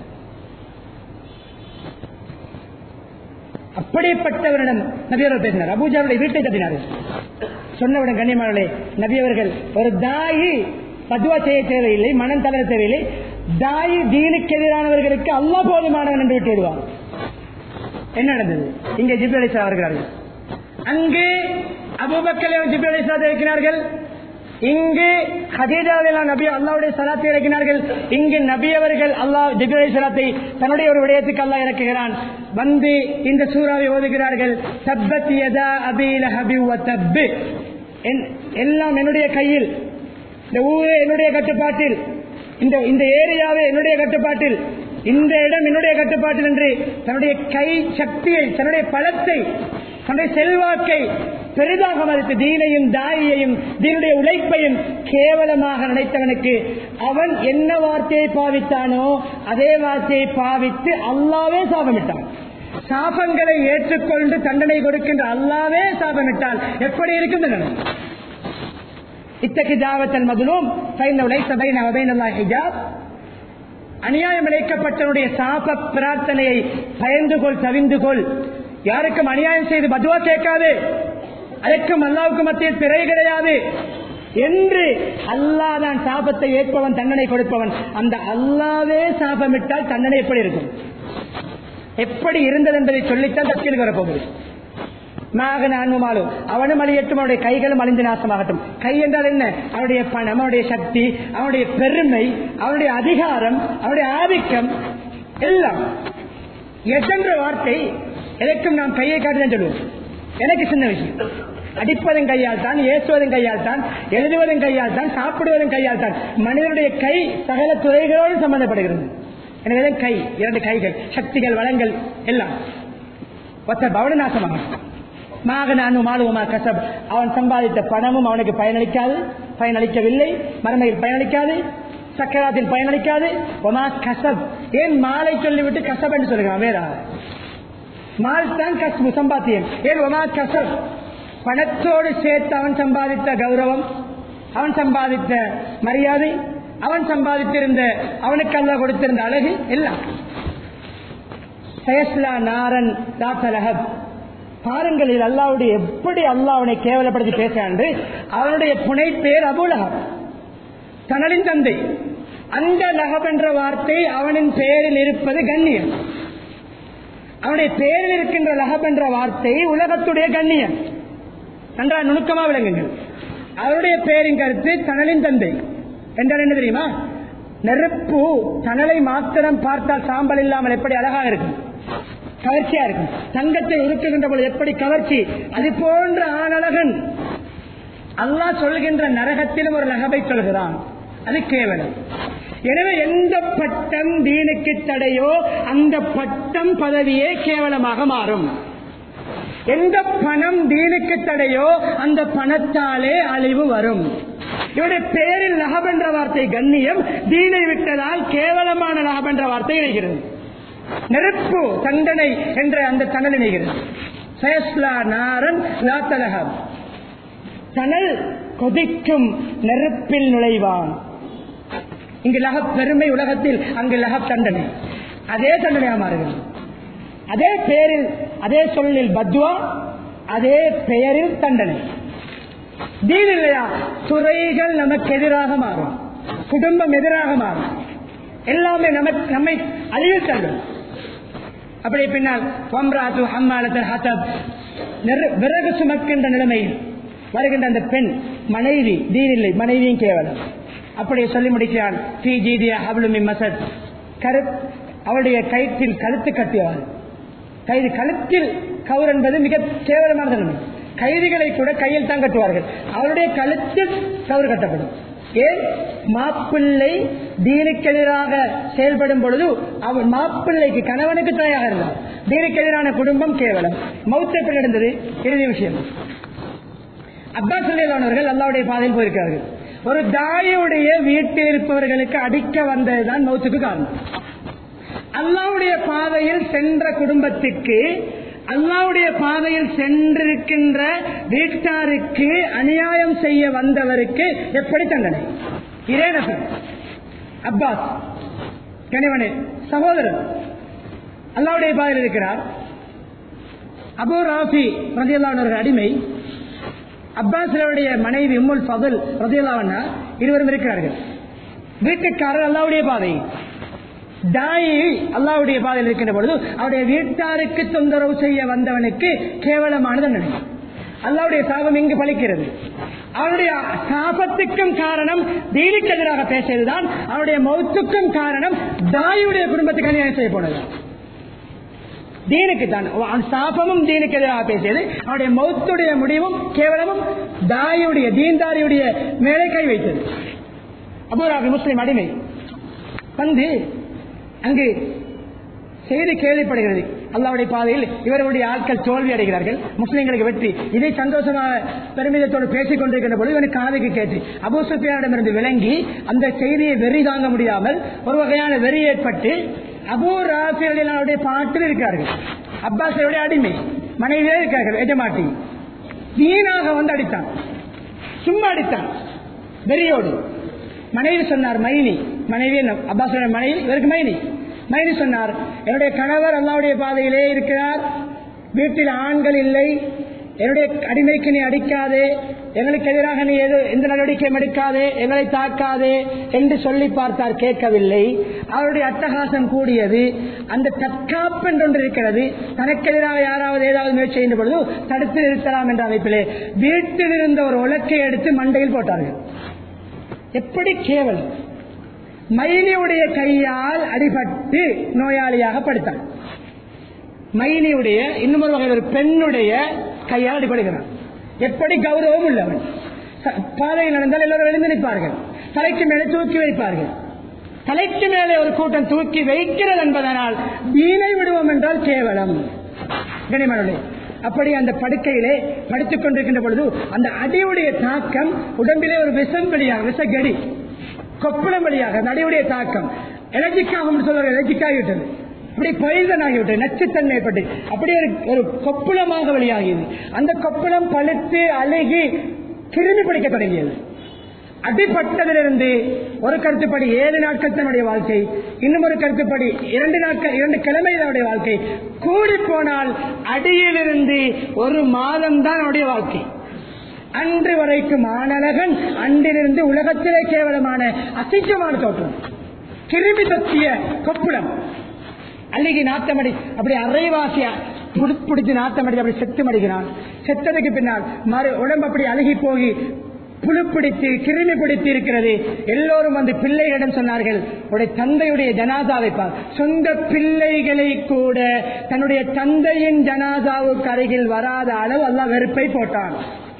அப்படிப்பட்டவரிடம் நபியவர்கள் பேசினார் அபூஜாவுடைய வீட்டை கட்டினார்கள் சொன்னவுடன் கண்ணியமானே நபியவர்கள் ஒரு தாயி பதுவா செய்ய தேவையில்லை மனம் தளர தேவையில்லை தாயி தீனுக்கு எதிரானவர்களுக்கு அல்லா போதுமானவன் என்று விட்டு விடுவார் என்ன நடந்தது இங்கே ஜிப்ரலிசா வருகிறார்கள் அங்கு அபுபக்கலை ஜிப்ரலிசா இருக்கிறார்கள் இங்கு ஹதீஜாவெல்லாம் நபி அல்லாவுடைய சலாத்தை இறக்கினார்கள் இங்கு நபி அவர்கள் அல்லாஹ் ஜிப்ரலை சலாத்தை தன்னுடைய ஒரு விடயத்துக்கு அல்லாஹ் இறக்குகிறான் வந்து இந்த சூறாவை ஓதுகிறார்கள் தப்பத் யதா அபீல ஹபி தப்பு எல்லாம் என்னுடைய கையில் இந்த ஊரே என்னுடைய கட்டுப்பாட்டில் இந்த இந்த ஏரியாவே என்னுடைய கட்டுப்பாட்டில் இந்த இடம் என்னுடைய கட்டுப்பாட்டில் என்று தன்னுடைய கை சக்தியை தன்னுடைய பலத்தை தன்னுடைய செல்வாக்கை பெரிதாக மதித்து தீனையும் தாயையும் தீனுடைய உழைப்பையும் கேவலமாக நினைத்தவனுக்கு அவன் என்ன வார்த்தையை பாவித்தானோ அதே வார்த்தையை பாவித்து அல்லாவே சாபமிட்டான் சாபங்களை ஏற்றுக்கொண்டு தண்டனை கொடுக்கின்ற அல்லாவே சாபமிட்டால் எப்படி இருக்கும் இந்த நிலைமை இத்தகைய தாவத்தன் மதுலும் ஹிஜாப் அநியாயம் இழைக்கப்பட்டவனுடைய சாப பிரார்த்தனையை பயந்து கொள் தவிந்து கொள் யாருக்கும் அநியாயம் செய்து பதுவா கேட்காது அதற்கும் அல்லாவுக்கு மத்தியில் பிறை கிடையாது என்று அல்லாஹ் தான் சாபத்தை ஏற்பவன் தண்டனை கொடுப்பவன் அந்த அல்லாவே சாபமிட்டால் தண்டனை எப்படி இருக்கும் எப்படி இருந்தது என்பதை சொல்லித்தான் தப்பில் வரப்போகுது மகன் அனுமாலும் அவனும் அழியட்டும் அவனுடைய கைகளும் அழிந்து நாசமாகட்டும் கை என்றால் என்ன அவனுடைய பணம் அவனுடைய சக்தி அவனுடைய பெருமை அவனுடைய அதிகாரம் அவனுடைய ஆதிக்கம் எல்லாம் எதென்ற வார்த்தை எதற்கும் நாம் கையை காட்டுதான் சொல்லுவோம் எனக்கு சின்ன விஷயம் அடிப்பதும் கையால் தான் ஏசுவதும் கையால் தான் எழுதுவதும் கையால் தான் சாப்பிடுவதும் கையால் தான் மனிதனுடைய கை சகல துறைகளோடு சம்பந்தப்படுகிறது எனவே கை இரண்டு கைகள் சக்திகள் வளங்கள் எல்லாம் ஒத்த பவன நாசமாகும் மாகனானு மாலுவமா கசப் அவன் சம்பாதித்த பணமும் அவனுக்கு பயனளிக்காது பயனளிக்கவில்லை மறுமையில் பயனளிக்காது சக்கராத்தில் பயனளிக்காது ஒமா கசப் ஏன் மாலை சொல்லிவிட்டு கசப் என்று சொல்லுகிறான் வேற மால் தான் கசபு சம்பாத்தியம் ஏன் ஒமா கசப் பணத்தோடு சேர்த்து அவன் சம்பாதித்த கௌரவம் அவன் சம்பாதித்த மரியாதை அவன் சம்பாதித்திருந்த அவனுக்கு அல்ல கொடுத்திருந்த அழகு எல்லாம் செயஸ்லா நாரன் தாத்தலஹப் பாருங்கள் இது அல்லாவுடைய எப்படி அல்லாஹ் அவனை கேவலப்படுத்தி பேசாண்டு அவனுடைய புனை பேர் அபுலகம் தனலின் தந்தை அந்த லகப் என்ற வார்த்தை அவனின் பெயரில் இருப்பது கண்ணியம் அவனுடைய பெயரில் இருக்கின்ற லகப் என்ற வார்த்தை உலகத்துடைய கண்ணியம் நன்றா நுணுக்கமா விளங்குங்கள் அவருடைய பெயரின் கருத்து தனலின் தந்தை என்றால் என்ன தெரியுமா நெருப்பு தனலை மாத்திரம் பார்த்தால் சாம்பல் இல்லாமல் எப்படி அழகாக இருக்கும் கவர்ச்சியா இருக்கும் தங்கத்தை உருக்குகின்ற பொழுது எப்படி கவர்ச்சி அது போன்ற ஆணழகன் அல்லாஹ் சொல்கின்ற நரகத்திலும் ஒரு நகவை சொல்கிறான் அது கேவலம் எனவே எந்த பட்டம் தீனுக்கு தடையோ அந்த பட்டம் பதவியே கேவலமாக மாறும் எந்த பணம் தீனுக்கு தடையோ அந்த பணத்தாலே அழிவு வரும் இவருடைய பேரில் லஹப் என்ற வார்த்தை கண்ணியம் தீனை விட்டதால் கேவலமான லஹப் என்ற வார்த்தை இணைகிறது நெருப்பு தண்டனை என்ற அந்த தணல் இணைகிறது சயஸ்லா நாரன் லாத்தலகம் தணல் கொதிக்கும் நெருப்பில் நுழைவான் இங்கு லகப் பெருமை உலகத்தில் அங்கு லகப் தண்டனை அதே தண்டனையா மாறுகிறது அதே பெயரில் அதே சொல்லில் பத்வா அதே பெயரில் தண்டனை தீன் இல்லையா துறைகள் நமக்கு எதிராக மாறும் குடும்பம் எதிராக மாறும் எல்லாமே நமக்கு நம்மை அழிவு தள்ளும் அப்படி பின்னால் வம்ராத்து ஹம்மாலத்தல் ஹசப் நிற- விறகு சுமக்கின்ற நிலைமையில் வருகின்ற அந்த பெண் மனைவி தீன் இல்லை மனைவியும் கேவலம் அப்படியே சொல்லி முடிக்கிறான் பி ஜீதியா ஹப்லுமி மசத் கரு அவளுடைய கயிற்றில் கழுத்து கட்டியவாள் கைது கழுத்தில் கவுர் என்பது மிக கேவலமான தன்மை கைதிகளை கூட கையில் தான் கட்டுவார்கள் அவருடைய கழுத்தில் கவுர் கட்டப்படும் ஏன் மாப்பிள்ளை தீனுக்கு எதிராக செயல்படும் பொழுது அவர் மாப்பிள்ளைக்கு கணவனுக்கு தாயாக இருந்தார் தீனுக்கு எதிரான குடும்பம் கேவலம் மௌத்த எப்படி நடந்தது இறுதி விஷயம் அப்பாஸ் அவர்கள் அல்லாவுடைய பாதையில் போயிருக்கிறார்கள் ஒரு தாயுடைய வீட்டில் இருப்பவர்களுக்கு அடிக்க வந்ததுதான் மௌத்துக்கு காரணம் அல்லாவுடைய பாதையில் சென்ற குடும்பத்திற்கு அல்லாவுடைய பாதையில் சென்றிருக்கின்ற வீட்டாருக்கு அநியாயம் செய்ய வந்தவருக்கு எப்படி தண்டனை இதே நபர் அப்பாஸ் கணிவனே சகோதரர் அல்லாவுடைய பாதையில் இருக்கிறார் அபு ராஃபி ரதியல்லானவர்கள் அடிமை அப்பாஸ்களுடைய மனைவி உம்முல் ஃபதுல் ரதியல்லாவண்ணா இருவரும் இருக்கிறார்கள் வீட்டுக்காரர் அல்லாவுடைய பாதை தாயி அல்லாவுடைய பாதையில் இருக்கின்ற பொழுது அவருடைய வீட்டாருக்கு தொந்தரவு செய்ய வந்தவனுக்கு கேவலமான தண்டனை அல்லாவுடைய சாபம் இங்கு பலிக்கிறது அவருடைய சாபத்துக்கும் காரணம் தீனுக்கு எதிராக பேசியதுதான் அவருடைய மௌத்துக்கும் காரணம் தாயுடைய குடும்பத்துக்கு அநியாயம் செய்ய போனது தீனுக்கு தான் அந்த சாபமும் தீனுக்கு எதிராக பேசியது அவருடைய மௌத்துடைய முடிவும் கேவலமும் தாயுடைய தீன்தாரியுடைய மேலே கை வைத்தது அபூராபி முஸ்லிம் அடிமை வந்து அங்கு செய்தி கேள்விப்படுகிறது அல்லாவுடைய பாதையில் இவர்களுடைய ஆட்கள் தோல்வி அடைகிறார்கள் முஸ்லிம்களுக்கு வெற்றி இதை சந்தோஷமாக பெருமிதத்தோடு பேசிக் கொண்டிருக்கின்ற பொழுது இவனுக்கு காதுக்கு கேட்டு அபூ சுஃபியானிடமிருந்து விளங்கி அந்த செய்தியை வெறி தாங்க முடியாமல் ஒரு வகையான வெறி ஏற்பட்டு அபூ ராசியுடைய பாட்டில் இருக்கிறார்கள் அப்பாஸுடைய அடிமை மனைவியே இருக்கிறார்கள் எஜமாட்டி வீணாக வந்து அடித்தான் சும்மா அடித்தான் வெறியோடு மனைவி சொன்னார் மைனி மனைவி அப்பாசுடைய மனைவி இவருக்கு மைனி மைனி சொன்னார் என்னுடைய கணவர் அல்லாவுடைய பாதையிலே இருக்கிறார் வீட்டில் ஆண்கள் இல்லை என்னுடைய அடிமைக்கு நீ அடிக்காதே எங்களுக்கு எதிராக நீ எது எந்த நடவடிக்கையும் எடுக்காதே எங்களை தாக்காதே என்று சொல்லி பார்த்தார் கேட்கவில்லை அவருடைய அட்டகாசம் கூடியது அந்த தற்காப்பு என்றொன்று இருக்கிறது தனக்கு எதிராக யாராவது ஏதாவது முயற்சி செய்யும் பொழுது தடுத்து நிறுத்தலாம் என்ற அமைப்பிலே வீட்டில் இருந்த ஒரு உலக்கை எடுத்து மண்டையில் போட்டார்கள் எப்படி கேவலம் மைனியுடைய கையால் அடிபட்டு நோயாளியாக படுத்தான் மைனியுடைய இன்னும் ஒரு வகையில் ஒரு பெண்ணுடைய கையால் அடிபடுகிறான் எப்படி கௌரவம் உள்ளவன் ச- பாதையில் நடந்தால் எல்லோரும் எழுந்து நிற்பார்கள் தலைக்கு மேலே தூக்கி வைப்பார்கள் தலைக்கு மேலே ஒரு கூட்டம் தூக்கி வைக்கிறது என்பதனால் வீணை விடுவோம் என்றால் கேவலம் கனிமனுடைய அப்படி அந்த படுக்கையிலே படுத்துக் கொண்டிருக்கின்ற பொழுது அந்த அடியுடைய தாக்கம் உடம்பிலே ஒரு விஷம் வழியாக விஷகடி கொப்பளம் வழியாக அந்த அடியுடைய தாக்கம் எலர்ஜிக்காகும் சொல்ற எலர்ஜிக்காகிவிட்டது அப்படி பாய்சன் ஆகிவிட்டது நச்சுத்தன்மை ஏற்பட்டு அப்படியே ஒரு ஒரு கொப்புளமாக வெளியாகியது அந்த கொப்புளம் பழுத்து அழுகி கிருமி பிடிக்க தொடங்கியது அடிப்பட்டதிலிருந்து ஒரு கருத்துப்படி ஏழு நாட்கள் தன்னுடைய வாழ்க்கை இன்னும் ஒரு கருத்துப்படி இரண்டு நாட்கள் இரண்டு கிழமை அவருடைய வாழ்க்கை கூடி போனால் அடியிலிருந்து ஒரு மாதம் தான் அவருடைய வாழ்க்கை அன்று வரைக்கும் ஆனழகன் அன்றிலிருந்து உலகத்திலே கேவலமான அசிங்கமான தோற்றம் கிருமி தத்திய கொப்புளம் அழுகி நாத்தமடி அப்படி அரைவாசியா பிடிச்சு நாத்தமடி அப்படி செத்து மடிக்கிறான் செத்ததுக்கு பின்னால் மறு உடம்பு அப்படி அழுகி போய் புழு பிடித்து கிருமி பிடித்து இருக்கிறது எல்லோரும் வந்து பிள்ளைகளிடம் சொன்னார்கள் உடைய தந்தையுடைய ஜனாதா வைப்பார் சொந்த பிள்ளைகளை கூட தன்னுடைய தந்தையின் ஜனாதாவுக்கு அருகில் வராத அளவு அல்ல வெறுப்பை போட்டான்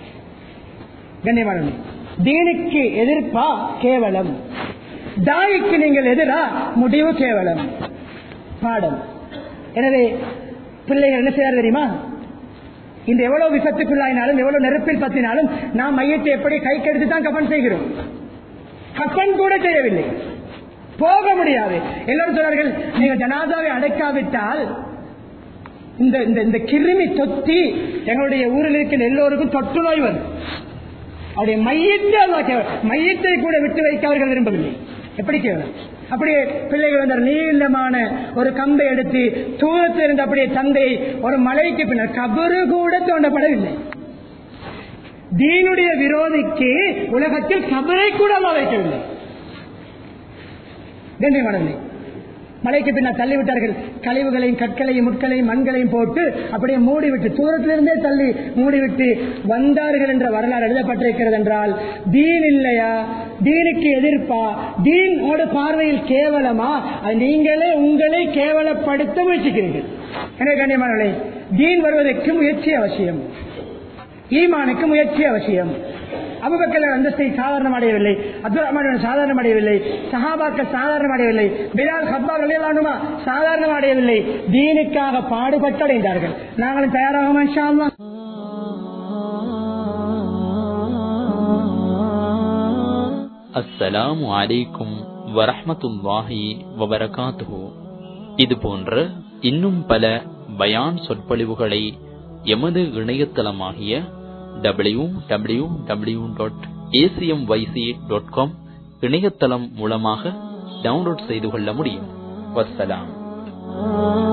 கண்ணியமான தீனுக்கு எதிர்ப்பா கேவலம் தாய்க்கு நீங்கள் எதிரா முடிவு கேவலம் பாடம் எனவே பிள்ளைகள் என்ன செய்யார் தெரியுமா இந்த எவ்வளவு விபத்துக்குள்ளாயினாலும் எவ்வளவு நெருப்பில் பத்தினாலும் நாம் மையத்தை எப்படி கை கெடுத்து தான் கப்பன் செய்கிறோம் கப்பன் கூட செய்யவில்லை போக முடியாது எல்லாரும் சொன்னார்கள் நீங்கள் ஜனாதாவை அடைக்காவிட்டால் இந்த இந்த இந்த கிருமி தொத்தி எங்களுடைய ஊரில் இருக்கிற எல்லோருக்கும் தொற்று நோய் வரும் அவருடைய மையத்தை அல்லாஹ் கேவ- மையத்தை கூட விட்டு வைக்க அவர்கள் விரும்பவில்லை எப்படி கேவலம் அப்படியே பிள்ளைகள் வந்த நீளமான ஒரு கம்பை எடுத்து தூரத்தில் இருந்த அப்படியே தந்தையை ஒரு மலைக்கு பின்னர் கபரு கூட தோண்டப்படவில்லை தீனுடைய விரோதிக்கு உலகத்தில் கபரை கூட அல்லாஹ் வைக்கவில்லை கண்ணியமானவில்லை மலைக்கு பின்னால் தள்ளிவிட்டார்கள் கழிவுகளையும் கற்களையும் முட்களையும் மண்களையும் போட்டு அப்படியே மூடிவிட்டு தூரத்திலிருந்தே தள்ளி மூடிவிட்டு வந்தார்கள் என்ற வரலாறு எழுதப்பட்டிருக்கிறது என்றால் தீன் இல்லையா தீனுக்கு எதிர்ப்பா தீன் ஓட பார்வையில் கேவலமா அது நீங்களே உங்களை கேவலப்படுத்த முயற்சிக்கிறீர்கள் எனவே கண்ணியமானவர்களே தீன் வருவதற்கு முயற்சி அவசியம் ஈமானுக்கு முயற்சி அவசியம் அபுபக்கர் அந்தஸ்தை சாதாரணம் அடையவில்லை அப்துல் ரஹ்மான் சாதாரணம் அடையவில்லை சஹாபாக்கள் சாதாரணம் அடையவில்லை பிலால் ஹப்பா விளையாடுமா சாதாரணம் அடையவில்லை தீனுக்காக பாடுபட்டு அடைந்தார்கள் நாங்களும் தயாராகுமா இன்ஷா அல்லாஹ்? அஸ்ஸலாமு அலைக்கும் வரஹ்மத்துல்லாஹி வபரகாத்துஹு இது போன்ற இன்னும் பல பயான் சொற்பொழிவுகளை எமது இணையதளமாகிய W W W dot ACM YC dot com இணையதளம் மூலமாக டவுன்லோட் செய்து கொள்ள முடியும் வஸ்ஸலாம்